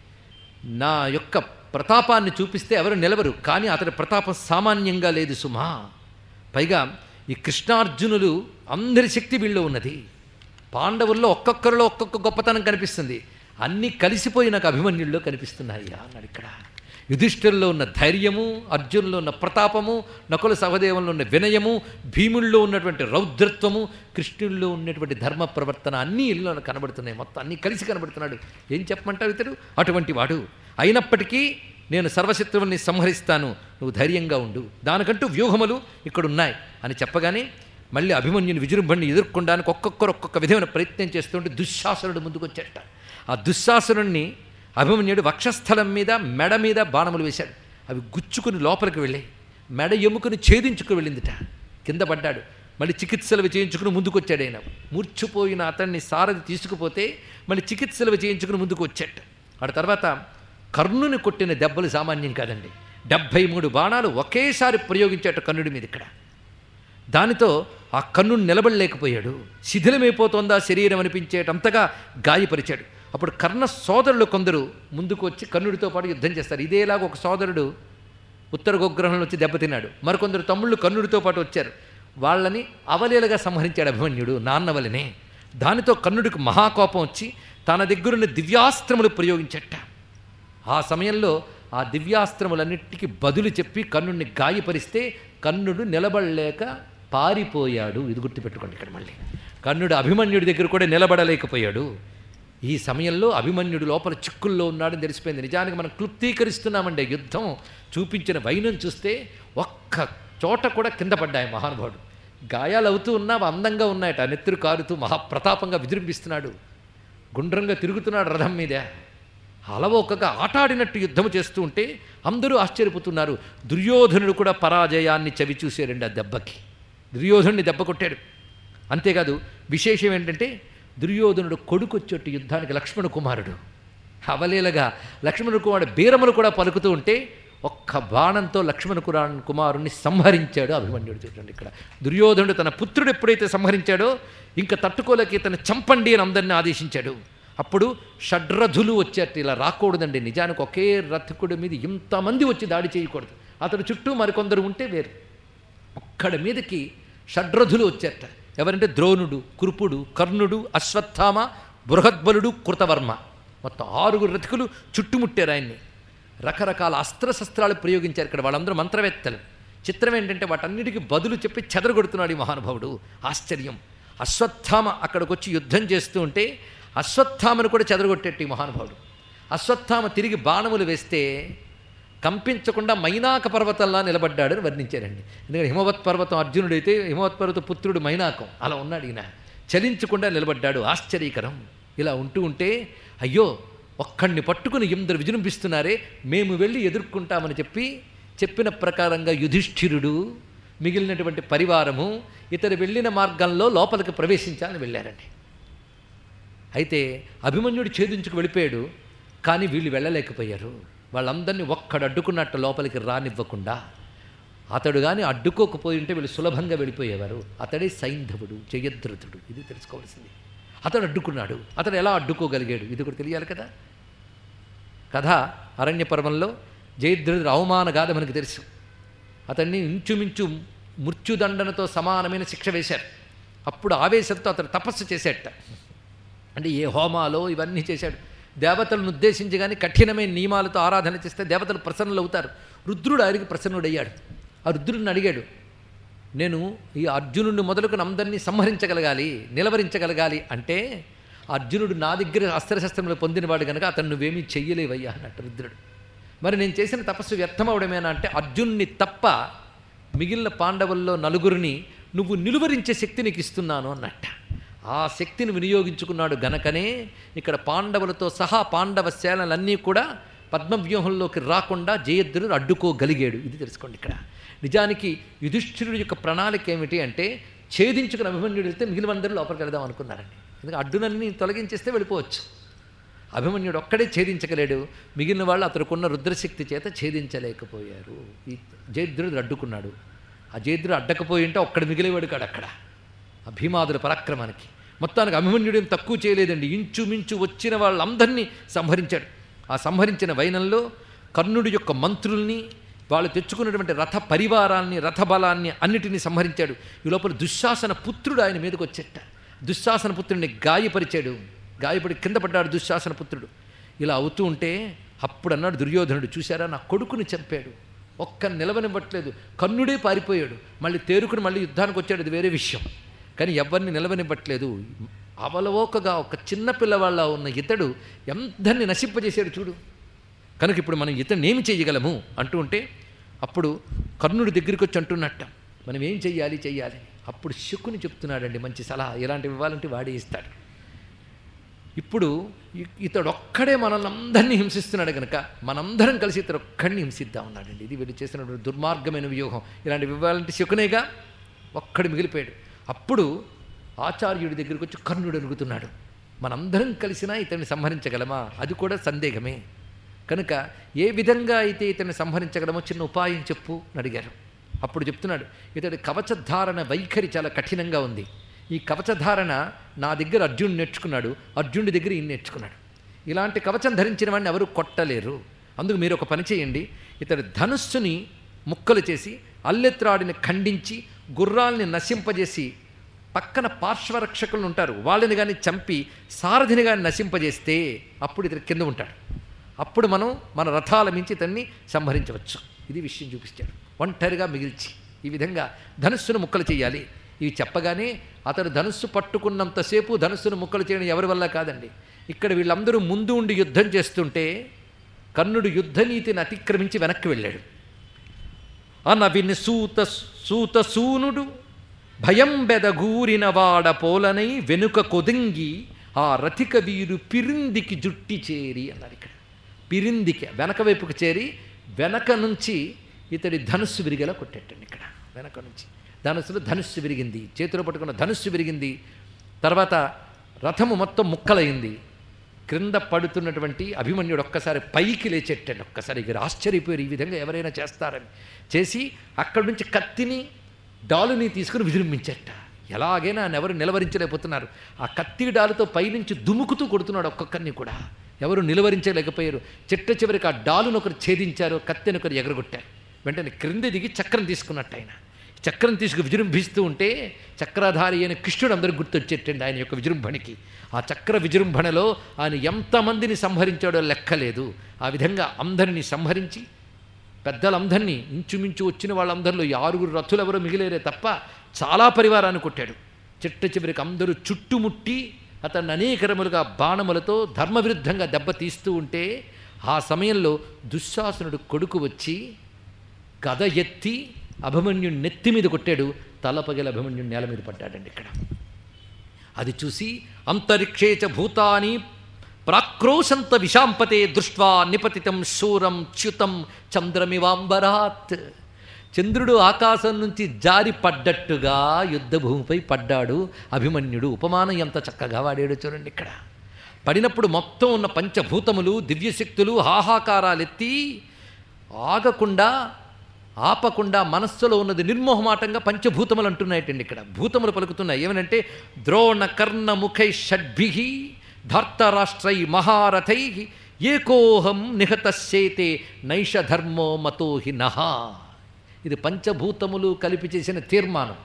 నా యొక్క ప్రతాపాన్ని చూపిస్తే ఎవరు నిలవరు కానీ అతని ప్రతాపం సామాన్యంగా లేదు సుమా పైగా ఈ కృష్ణార్జునులు అందరి శక్తి వీళ్ళు ఉన్నది పాండవుల్లో ఒక్కొక్కరిలో ఒక్కొక్క గొప్పతనం కనిపిస్తుంది అన్నీ కలిసిపోయి నాకు అభిమన్యుల్లో కనిపిస్తున్నాయి అన్నాడు ఇక్కడ యుధిష్ఠిరుల్లో ఉన్న ధైర్యము అర్జునులో ఉన్న ప్రతాపము నకుల సహదేవంలో ఉన్న వినయము భీముల్లో ఉన్నటువంటి రౌద్రత్వము కృష్ణుల్లో ఉన్నటువంటి ధర్మ ప్రవర్తన అన్నీ ఇల్లు కనబడుతున్నాయి మొత్తం అన్నీ కలిసి కనబడుతున్నాడు ఏం చెప్పమంటావు ఇతడు అటువంటి వాడు అయినప్పటికీ నేను సర్వశత్రువుల్ని సంహరిస్తాను నువ్వు ధైర్యంగా ఉండు దానికంటూ వ్యూహములు ఇక్కడ ఉన్నాయి అని చెప్పగానే మళ్ళీ అభిమన్యుని విజృంభణని ఎదుర్కొనడానికి ఒక్కొక్కరు ఒక్కొక్క విధమైన ప్రయత్నం చేస్తుంటే దుశ్శాసనుడు ముందుకొచ్చేట ఆ దుశ్శాసనుడిని అభిమన్యుడు వక్షస్థలం మీద మెడ మీద బాణములు వేశాడు అవి గుచ్చుకుని లోపలికి వెళ్ళాయి మెడ ఎముకని ఛేదించుకుని వెళ్ళిందిట కింద పడ్డాడు మళ్ళీ చికిత్సలు చేయించుకుని ముందుకొచ్చాడు ఆయన మూర్చిపోయిన అతన్ని సారథి తీసుకుపోతే మళ్ళీ చికిత్సలు చేయించుకుని ముందుకు వచ్చాడు ఆ తర్వాత కర్ణుని కొట్టిన దెబ్బలు సామాన్యం కాదండి డెబ్భై మూడు బాణాలు ఒకేసారి ప్రయోగించాట కర్ణుడి మీద ఇక్కడ దానితో ఆ కన్నును నిలబడలేకపోయాడు శిథిలమైపోతోందా శరీరం అనిపించేటంతగా గాయపరిచాడు అప్పుడు కర్ణ సోదరులు కొందరు ముందుకు వచ్చి కర్ణుడితో పాటు యుద్ధం చేస్తారు ఇదేలాగా ఒక సోదరుడు ఉత్తర గోగ్రహంలో వచ్చి దెబ్బతిన్నాడు మరికొందరు తమ్ముళ్ళు కర్ణుడితో పాటు వచ్చారు వాళ్ళని అవలీలగా సంహరించాడు అభిమన్యుడు నాన్నవలనే దానితో కర్ణుడికి మహాకోపం వచ్చి తన దగ్గరున్న దివ్యాస్త్రములు ప్రయోగించట ఆ సమయంలో ఆ దివ్యాస్త్రములన్నిటికీ బదులు చెప్పి కర్ణుడిని గాయపరిస్తే కర్ణుడు నిలబడలేక పారిపోయాడు ఇది గుర్తుపెట్టుకోండి ఇక్కడ మళ్ళీ కర్ణుడు అభిమన్యుడి దగ్గర కూడా నిలబడలేకపోయాడు ఈ సమయంలో అభిమన్యుడు లోపల చిక్కుల్లో ఉన్నాడని తెలిసిపోయింది నిజానికి మనం క్లుప్తీకరిస్తున్నామండి యుద్ధం చూపించిన వైనం చూస్తే ఒక్క చోట కూడా కింద పడ్డాయి మహానుభావుడు గాయాలు అవుతూ ఉన్నా అవి అందంగా ఉన్నాయట నెత్తురు కారుతూ మహాప్రతాపంగా విజృంభిస్తున్నాడు గుండ్రంగా తిరుగుతున్నాడు రథం మీద అలవోకగా ఆటాడినట్టు యుద్ధం చేస్తూ ఉంటే అందరూ ఆశ్చర్యపోతున్నారు దుర్యోధనుడు కూడా పరాజయాన్ని చవి చూశారండి ఆ దెబ్బకి దుర్యోధనుడిని దెబ్బ కొట్టాడు అంతేకాదు విశేషం ఏంటంటే దుర్యోధనుడు కొడుకొచ్చేట్టు యుద్ధానికి లక్ష్మణ కుమారుడు అవలీలగా లక్ష్మణ కుమారుడు బీరములు కూడా పలుకుతూ ఉంటే ఒక్క బాణంతో లక్ష్మణ కురా కుమారుణ్ణి సంహరించాడు అభిమన్యుడు చూడండి ఇక్కడ దుర్యోధనుడు తన పుత్రుడు ఎప్పుడైతే సంహరించాడో ఇంకా తట్టుకోలేక ఇతను చంపండి అని అందరినీ ఆదేశించాడు అప్పుడు షడ్రథులు వచ్చారు ఇలా రాకూడదండి నిజానికి ఒకే రథకుడి మీద ఇంతమంది వచ్చి దాడి చేయకూడదు అతడు చుట్టూ మరికొందరు ఉంటే వేరు ఒక్కడి మీదకి షడ్రథులు వచ్చారట ఎవరంటే ద్రోణుడు కృపుడు కర్ణుడు అశ్వత్థామ బృహద్బలుడు కృతవర్మ మొత్తం ఆరుగురు రథికులు చుట్టుముట్టారు ఆయన్ని రకరకాల అస్త్రశస్త్రాలు ప్రయోగించారు ఇక్కడ వాళ్ళందరూ మంత్రవేత్తలు చిత్రం ఏంటంటే వాటన్నిటికీ బదులు చెప్పి చెదరగొడుతున్నాడు ఈ మహానుభావుడు ఆశ్చర్యం అశ్వత్థామ అక్కడికి వచ్చి యుద్ధం చేస్తూ ఉంటే అశ్వత్థామను కూడా చెదరగొట్టేట్టు ఈ మహానుభావుడు అశ్వత్థామ తిరిగి బాణములు వేస్తే కంపించకుండా మైనాక పర్వతంలా నిలబడ్డాడని వర్ణించారండి ఎందుకంటే హిమవత్ పర్వతం అర్జునుడైతే హిమవత్ పర్వత పుత్రుడు మైనాకం అలా ఉన్నాడు ఈయన చలించకుండా నిలబడ్డాడు ఆశ్చర్యకరం ఇలా ఉంటూ ఉంటే అయ్యో ఒక్కడిని పట్టుకుని ఇందరు విజృంభిస్తున్నారే మేము వెళ్ళి ఎదుర్కొంటామని చెప్పి చెప్పిన ప్రకారంగా యుధిష్ఠిరుడు మిగిలినటువంటి పరివారము ఇతడు వెళ్ళిన మార్గంలో లోపలికి ప్రవేశించాలని వెళ్ళారండి అయితే అభిమన్యుడు ఛేదించుకు వెళ్ళిపోయాడు కానీ వీళ్ళు వెళ్ళలేకపోయారు వాళ్ళందరినీ ఒక్కడు అడ్డుకున్నట్టు లోపలికి రానివ్వకుండా అతడు కానీ అడ్డుకోకపోయి ఉంటే వీళ్ళు సులభంగా వెళ్ళిపోయేవారు అతడే సైంధవుడు జయద్రథుడు ఇది తెలుసుకోవాల్సింది అతడు అడ్డుకున్నాడు అతడు ఎలా అడ్డుకోగలిగాడు ఇది కూడా తెలియాలి కదా కథ అరణ్య పర్వంలో జయద్రథుడు అవమాన గాథ మనకు తెలుసు అతన్ని ఇంచుమించు మృత్యుదండనతో సమానమైన శిక్ష వేశారు అప్పుడు ఆవేశంతో అతను తపస్సు చేసేట అంటే ఏ హోమాలో ఇవన్నీ చేశాడు దేవతలను ఉద్దేశించి కానీ కఠినమైన నియమాలతో ఆరాధన చేస్తే దేవతలు ప్రసన్నులు అవుతారు రుద్రుడు ఆయనకి ప్రసన్నుడయ్యాడు ఆ రుద్రుడిని అడిగాడు నేను ఈ అర్జునుడిని మొదలుకొని అందరినీ సంహరించగలగాలి నిలవరించగలగాలి అంటే అర్జునుడు నా దగ్గర అస్త్రశస్త్రములు పొందినవాడు కనుక అతను నువ్వేమీ చెయ్యలేవయ్యా అన్నట్టు రుద్రుడు మరి నేను చేసిన తపస్సు వ్యర్థమవడమేనా అంటే అర్జునుని తప్ప మిగిలిన పాండవుల్లో నలుగురిని నువ్వు నిలువరించే శక్తి నీకు ఇస్తున్నాను అన్నట్ట ఆ శక్తిని వినియోగించుకున్నాడు గనకనే ఇక్కడ పాండవులతో సహా పాండవ సేనలన్నీ కూడా పద్మవ్యూహంలోకి రాకుండా జయద్రుడు అడ్డుకోగలిగాడు ఇది తెలుసుకోండి ఇక్కడ నిజానికి యుధిష్ఠిరుడి యొక్క ప్రణాళిక ఏమిటి అంటే ఛేదించుకుని అభిమన్యుడు వెళ్తే మిగిలినందరూ లోపలికి వెళదాం అనుకున్నారండి ఎందుకంటే అడ్డునన్నీ తొలగించేస్తే వెళ్ళిపోవచ్చు అభిమన్యుడు ఒక్కడే ఛేదించగలేడు మిగిలిన వాళ్ళు అతనుకున్న రుద్రశక్తి చేత ఛేదించలేకపోయారు ఈ జయద్రుడు అడ్డుకున్నాడు ఆ జయద్రుడు అడ్డకపోయి ఉంటే ఒక్కడ మిగిలేవాడు కాడు అక్కడ ఆ భీమాదుల పరాక్రమానికి మొత్తానికి అభిమన్యుడిని తక్కువ చేయలేదండి ఇంచుమించు వచ్చిన వాళ్ళందరినీ సంహరించాడు ఆ సంహరించిన వైనంలో కర్ణుడి యొక్క మంత్రుల్ని వాళ్ళు తెచ్చుకున్నటువంటి రథ పరివారాల్ని రథబలాన్ని అన్నిటినీ సంహరించాడు ఈ లోపల దుశ్శాసన పుత్రుడు ఆయన మీదకి వచ్చేట దుశ్శాసన పుత్రుడిని గాయపరిచాడు గాయపడి కింద పడ్డాడు దుశ్శాసన పుత్రుడు ఇలా అవుతూ ఉంటే అప్పుడు అన్నాడు దుర్యోధనుడు చూశారా నా కొడుకుని చంపాడు ఒక్క నిలవనివ్వట్లేదు కర్ణుడే పారిపోయాడు మళ్ళీ తేరుకుని మళ్ళీ యుద్ధానికి వచ్చాడు అది వేరే విషయం కానీ ఎవరిని నిలవనివ్వట్లేదు అవలవోకగా ఒక చిన్న పిల్లవాళ్ళ ఉన్న ఇతడు ఎందరిని నశింపజేశాడు చూడు కనుక ఇప్పుడు మనం ఇతన్ని ఏమి చేయగలము అంటూ ఉంటే అప్పుడు కర్ణుడి దగ్గరికి వచ్చి అంటున్నట్ట మనం ఏం చెయ్యాలి చెయ్యాలి అప్పుడు శకుని చెప్తున్నాడండి మంచి సలహా ఇలాంటివి ఇవ్వాలంటే వాడే ఇస్తాడు ఇప్పుడు ఇ- ఇతడు ఒక్కడే మనల్ని అందరినీ హింసిస్తున్నాడు కనుక మనందరం కలిసి ఇతడు ఒక్కడిని హింసిద్దాం ఉన్నాడండి ఇది వీళ్ళు చేసినటువంటి దుర్మార్గమైన వ్యూహం ఇలాంటివి ఇవ్వాలంటే శకునేగా ఒక్కడు మిగిలిపోయాడు అప్పుడు ఆచార్యుడి దగ్గరికి వచ్చి కర్ణుడు అడుగుతున్నాడు మనందరం కలిసినా ఇతన్ని సంహరించగలమా అది కూడా సందేహమే కనుక ఏ విధంగా అయితే ఇతన్ని సంహరించగలమో చిన్న ఉపాయం చెప్పు అని అడిగారు అప్పుడు చెప్తున్నాడు ఇతడి కవచధారణ వైఖరి చాలా కఠినంగా ఉంది ఈ కవచధారణ నా దగ్గర అర్జునుడు నేర్చుకున్నాడు అర్జునుడి దగ్గర ఈయన నేర్చుకున్నాడు ఇలాంటి కవచం ధరించిన వాడిని ఎవరు కొట్టలేరు అందుకు మీరు ఒక పని చేయండి ఇతడి ధనుస్సుని ముక్కలు చేసి అల్లెత్రాడిని ఖండించి గుర్రాల్ని నశింపజేసి పక్కన పార్శ్వరక్షకులు ఉంటారు వాళ్ళని కానీ చంపి సారథిని కానీ నశింపజేస్తే అప్పుడు ఇతడు కింద ఉంటాడు అప్పుడు మనం మన రథాల మించి ఇతన్ని సంహరించవచ్చు ఇది విషయం చూపిస్తాడు ఒంటరిగా మిగిల్చి ఈ విధంగా ధనుస్సును ముక్కలు చేయాలి ఇవి చెప్పగానే అతడు ధనుస్సు పట్టుకున్నంతసేపు ధనుస్సును ముక్కలు చేయడం ఎవరి వల్ల కాదండి ఇక్కడ వీళ్ళందరూ ముందు ఉండి యుద్ధం చేస్తుంటే కర్ణుడు యుద్ధనీతిని అతిక్రమించి వెనక్కి వెళ్ళాడు అనవిని సూత సూత సూనుడు భయం బెదగూరిన వాడ పోలనై వెనుక కొదంగి ఆ రథిక వీరు పిరిందికి జుట్టి చేరి అన్నారు ఇక్కడ పిరిందికి వెనక వైపుకు చేరి వెనక నుంచి ఇతడి ధనుస్సు విరిగేలా కొట్టేటండి ఇక్కడ వెనక నుంచి ధనుస్సులో ధనుస్సు విరిగింది చేతిలో పట్టుకున్న ధనుస్సు విరిగింది తర్వాత రథము మొత్తం ముక్కలైంది క్రింద పడుతున్నటువంటి అభిమన్యుడు ఒక్కసారి పైకి లేచెట్టండి ఒక్కసారి ఇక ఆశ్చర్యపోయారు ఈ విధంగా ఎవరైనా చేస్తారని చేసి అక్కడి నుంచి కత్తిని డాలుని తీసుకుని విజృంభించట ఎలాగైనా ఆయన ఎవరు నిలవరించలేకపోతున్నారు ఆ కత్తి డాలుతో పైనుంచి దుముకుతూ కొడుతున్నాడు ఒక్కొక్కరిని కూడా ఎవరు నిలవరించలేకపోయారు చిట్ట చివరికి ఆ డాలును ఒకరు ఛేదించారు కత్తిని ఒకరు ఎగరగొట్టారు వెంటనే క్రింద దిగి చక్రం తీసుకున్నట్టు ఆయన చక్రం తీసుకు విజృంభిస్తూ ఉంటే చక్రధారి అయిన కృష్ణుడు అందరికి గుర్తొచ్చేటండి ఆయన యొక్క విజృంభణకి ఆ చక్ర విజృంభణలో ఆయన ఎంతమందిని సంహరించాడో లెక్కలేదు ఆ విధంగా అందరినీ సంహరించి పెద్దలందరినీ ఇంచుమించు వచ్చిన వాళ్ళందరిలో ఈ ఆరుగురు రథులు ఎవరో మిగిలేరే తప్ప చాలా పరివారాన్ని కొట్టాడు చిట్ట చివరికి అందరూ చుట్టుముట్టి అతన్ని అనేక రములుగా బాణములతో ధర్మవిరుద్ధంగా దెబ్బతీస్తూ ఉంటే ఆ సమయంలో దుశ్శాసనుడు కొడుకు వచ్చి గద ఎత్తి అభిమన్యుడి నెత్తి మీద కొట్టాడు తలపగల అభిమన్యుడి నేల మీద పడ్డాడండి ఇక్కడ అది చూసి అంతరిక్షేచ భూతాని ప్రాక్రోశంత విశాంపతే దృష్ట్వా నిపతితం శూరం చ్యుతం చంద్రమివాంబరాత్ చంద్రుడు ఆకాశం నుంచి జారి పడ్డట్టుగా యుద్ధభూమిపై పడ్డాడు అభిమన్యుడు ఉపమానం ఎంత చక్కగా వాడాడు చూడండి ఇక్కడ పడినప్పుడు మొత్తం ఉన్న పంచభూతములు దివ్యశక్తులు హాహాకారాలెత్తి ఆగకుండా ఆపకుండా మనస్సులో ఉన్నది నిర్మోహమాటంగా పంచభూతములు అంటున్నాయటండి ఇక్కడ భూతములు పలుకుతున్నాయి ఏమనంటే ద్రోణ కర్ణ ముఖై షడ్భి ధార్తరాష్ట్రై మహారథై ఏకోహం నిహతశ్చేతే నైష ధర్మో మతో హి నహ ఇది పంచభూతములు కలిపి చేసిన తీర్మానం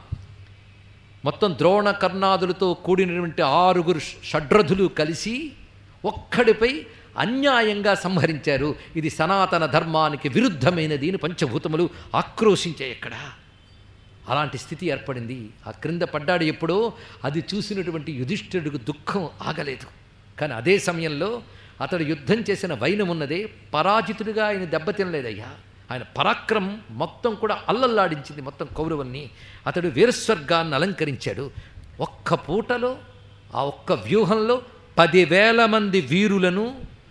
మొత్తం ద్రోణ కర్ణాదులతో కూడినటువంటి ఆరుగురు షడ్రథులు కలిసి ఒక్కడిపై అన్యాయంగా సంహరించారు ఇది సనాతన ధర్మానికి విరుద్ధమైనది అని పంచభూతములు ఆక్రోశించాయి ఎక్కడ అలాంటి స్థితి ఏర్పడింది ఆ క్రింద పడ్డాడు ఎప్పుడో అది చూసినటువంటి యుధిష్ఠిరుడికి దుఃఖం ఆగలేదు కానీ అదే సమయంలో అతడు యుద్ధం చేసిన వైనం ఉన్నదే పరాజితుడిగా ఆయన దెబ్బతినలేదయ్యా ఆయన పరాక్రమం మొత్తం కూడా అల్లల్లాడించింది మొత్తం కౌరవుల్ని అతడు వీరస్వర్గాన్ని అలంకరించాడు ఒక్క పూటలో ఆ ఒక్క వ్యూహంలో పదివేల మంది వీరులను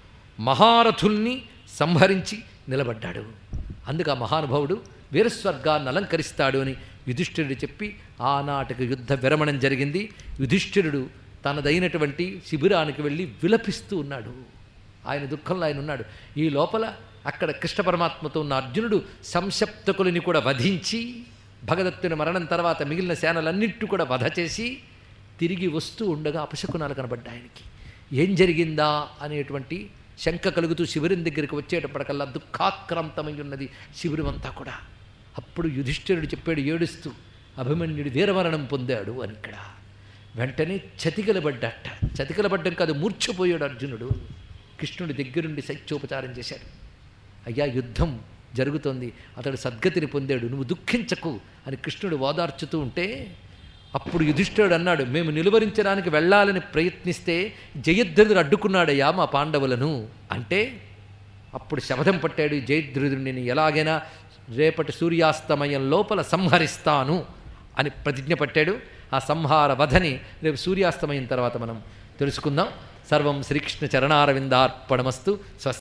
మహారథుల్ని సంహరించి నిలబడ్డాడు అందుకు ఆ మహానుభావుడు వీరస్వర్గాన్ని అలంకరిస్తాడు అని యుధిష్ఠిరుడు చెప్పి ఆనాటికి యుద్ధ విరమణం జరిగింది యుధిష్ఠిరుడు తనదైనటువంటి శిబిరానికి వెళ్ళి విలపిస్తూ ఉన్నాడు ఆయన దుఃఖంలో ఆయన ఉన్నాడు ఈ లోపల అక్కడ కృష్ణ పరమాత్మతో ఉన్న అర్జునుడు సంసప్తకులని కూడా వధించి భగదత్తుని మరణం తర్వాత మిగిలిన సేనలన్నింటి కూడా వధ చేసి తిరిగి వస్తూ ఉండగా అపశకునాలు కనబడ్డాయి ఆయనకి ఏం జరిగిందా అనేటువంటి శంక కలుగుతూ శిబిరం దగ్గరికి వచ్చేటప్పటికల్లా దుఃఖాక్రాంతమై ఉన్నది శిబిరం అంతా కూడా అప్పుడు యుధిష్ఠిరుడు చెప్పాడు ఏడుస్తూ అభిమన్యుడు వీరమరణం పొందాడు అని ఇక్కడ వెంటనే చతికిలబడ్డట చతికిలబడ్డం కాదు మూర్ఛపోయాడు అర్జునుడు కృష్ణుడి దగ్గరుండి శైత్యోపచారం చేశాడు అయ్యా యుద్ధం జరుగుతోంది అతడు సద్గతిని పొందాడు నువ్వు దుఃఖించకు అని కృష్ణుడు ఓదార్చుతూ ఉంటే అప్పుడు యుధిష్ఠిరుడు అన్నాడు మేము నిలువరించడానికి వెళ్ళాలని ప్రయత్నిస్తే జయద్రథుడు అడ్డుకున్నాడయ్యా మా పాండవులను అంటే అప్పుడు శపథం పట్టాడు జయద్రథుడిని ఎలాగైనా రేపటి సూర్యాస్తమయం లోపల సంహరిస్తాను అని ప్రతిజ్ఞ పట్టాడు ఆ సంహార వధని రేపు సూర్యాస్తమయం తర్వాత మనం తెలుసుకుందాం సర్వం శ్రీకృష్ణ చరణారవిందార్పణమస్తు స్వస్తి